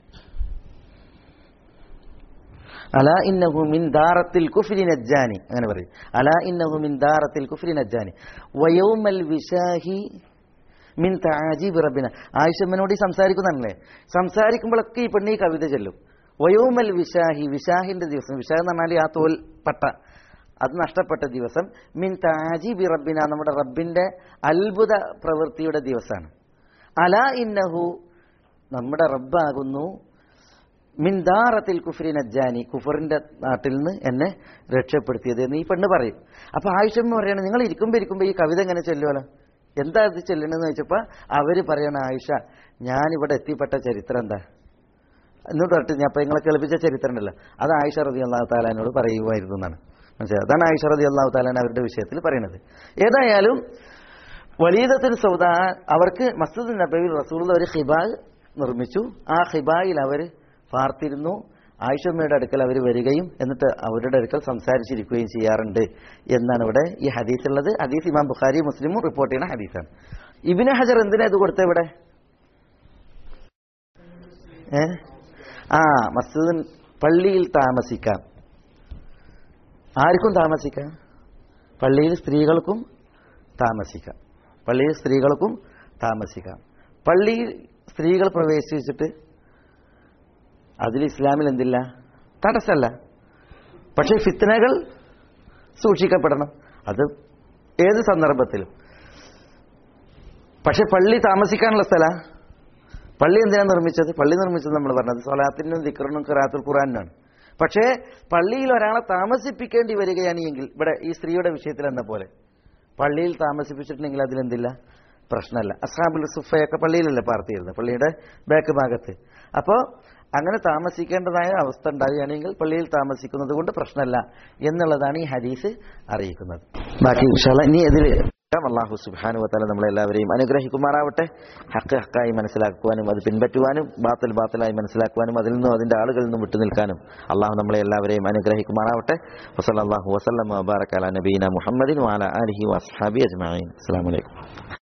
അല ഇന്നഹു മിൻ ദാറത്തിൽ കുഫ്രി നജ്ജാനി അങ്ങനെ പറയും അല ഇന്നഹു മിൻ ദാറത്തിൽ കുഫ്രി നജ്ജാനി വയോമൽ വിഷാഹി മിൻ താജീബ് റബ്ബിന ആയിഷമ്മനോട് ഈ സംസാരിക്കുന്നതല്ലേ സംസാരിക്കുമ്പോഴൊക്കെ ഈ പെണ്ണി കവിത ചെല്ലും വയോമൽ വിഷാഹി വിഷാഹിന്റെ ദിവസം വിഷാഹ് എന്ന് പറഞ്ഞാൽ ആ തോൽ പട്ട അത് നഷ്ടപ്പെട്ട ദിവസം മിൻ താജീബി റബ്ബിന നമ്മുടെ റബ്ബിന്റെ അത്ഭുത പ്രവൃത്തിയുടെ ദിവസമാണ് അല ഇന്നഹു നമ്മുടെ റബ്ബാകുന്നു മിൻദാറത്തിൽ കുഫ്രി നജ്ജാനി കുഫറിന്റെ നാട്ടിൽ നിന്ന് എന്നെ രക്ഷപ്പെടുത്തിയത് എന്ന് ഈ പെണ്ണ് പറയും അപ്പൊ ആയിഷമ്മ പറയണ നിങ്ങൾ ഇരിക്കുമ്പോ ഇരിക്കുമ്പോ ഈ കവിത എങ്ങനെ ചൊല്ലുമല്ലോ എന്താ ഇത് ചെല്ലണെന്ന് ചോദിച്ചപ്പോ അവര് പറയണ ആയിഷ ഞാൻ ഇവിടെ എത്തിപ്പെട്ട ചരിത്രം എന്താ എന്നോട് പറഞ്ഞിട്ട് ഞാൻ അപ്പൊ നിങ്ങളെ കേൾപ്പിച്ച ചരിത്രം ഉണ്ടല്ലോ അത് ആയിഷ റതി അള്ളാഹു താലാനോട് പറയുമായിരുന്നു എന്നാണ് മനസ്സിലായി അതാണ് ആയിഷ റതി അള്ളാഹു താലാൻ അവരുടെ വിഷയത്തിൽ പറയുന്നത് ഏതായാലും വലീദത്തിന് സൗദ അവർക്ക് മസ്ജിദ് നബവിൽ റസൂലുള്ള ഒരു ഹിബായ് നിർമ്മിച്ചു ആ ഹിബായിൽ അവർ പാർത്തിരുന്നു ആയിഷമ്മയുടെ അടുക്കൽ അവർ വരികയും എന്നിട്ട് അവരുടെ അടുക്കൽ സംസാരിച്ചിരിക്കുകയും ചെയ്യാറുണ്ട് എന്നാണ് ഇവിടെ ഈ ഹദീസുള്ളത് ഹദീസ് ഇമാം ബുഖാരി മുസ്ലിമും റിപ്പോർട്ട് ചെയ്യുന്ന ഹദീസാണ് ഇബിന് ഹജർ എന്തിനാ ഇത് കൊടുത്ത ഇവിടെ ഏ ആ മസ്ജിദ് പള്ളിയിൽ താമസിക്കാം ആർക്കും താമസിക്കാം പള്ളിയിൽ സ്ത്രീകൾക്കും താമസിക്കാം പള്ളിയിൽ സ്ത്രീകൾക്കും താമസിക്കാം പള്ളിയിൽ സ്ത്രീകൾ പ്രവേശിച്ചിട്ട് അതിൽ ഇസ്ലാമിൽ എന്തില്ല തടസ്സമല്ല പക്ഷെ ഫിത്തനകൾ സൂക്ഷിക്കപ്പെടണം അത് ഏത് സന്ദർഭത്തിലും പക്ഷെ പള്ളി താമസിക്കാനുള്ള സ്ഥല പള്ളി എന്തിനാണ് നിർമ്മിച്ചത് പള്ളി നിർമ്മിച്ചത് നമ്മൾ പറഞ്ഞത് സൊലാത്തിനും ദിക്കറിനും ഖിറാത്തുൽ ഖുറാനാണ് പക്ഷേ പള്ളിയിൽ ഒരാളെ താമസിപ്പിക്കേണ്ടി വരികയാണ് എങ്കിൽ ഇവിടെ ഈ സ്ത്രീയുടെ വിഷയത്തിൽ എന്ന പോലെ പള്ളിയിൽ താമസിപ്പിച്ചിട്ടുണ്ടെങ്കിൽ അതിലെന്തില്ല പ്രശ്നമല്ല അസാബുൽ സുഫയൊക്കെ പള്ളിയിലല്ലേ പാർത്തിയിരുന്നത് പള്ളിയുടെ ബാക്ക് ഭാഗത്ത് അപ്പോൾ അങ്ങനെ താമസിക്കേണ്ടതായ അവസ്ഥ ഉണ്ടാവുകയാണെങ്കിൽ പള്ളിയിൽ താമസിക്കുന്നത് കൊണ്ട് പ്രശ്നമല്ല എന്നുള്ളതാണ് ഈ ഹദീസ് അറിയിക്കുന്നത് ബാക്കി ഇൻഷാല്ല ഇനി ഇതിൽ അള്ളാഹു സുബാനു വത്താല നമ്മളെല്ലാവരെയും അനുഗ്രഹിക്കുമാറാവട്ടെ ഹക്ക് ഹക്കായി മനസ്സിലാക്കുവാനും അത് പിൻപറ്റുവാനും ബാത്തിൽ ബാത്തിലായി മനസ്സിലാക്കുവാനും അതിൽ നിന്നും അതിന്റെ ആളുകളിൽ നിന്നും വിട്ടുനിൽക്കാനും അള്ളാഹു നമ്മളെ എല്ലാവരെയും അനുഗ്രഹിക്കുമാറാവട്ടെ വസല്ലാഹു വസ്ലം വബാറക്കാല നബീന മുഹമ്മദിൻ വാല അലഹി വസ്ഹാബി അജ്മാൻ അസ്സാം വലൈക്കും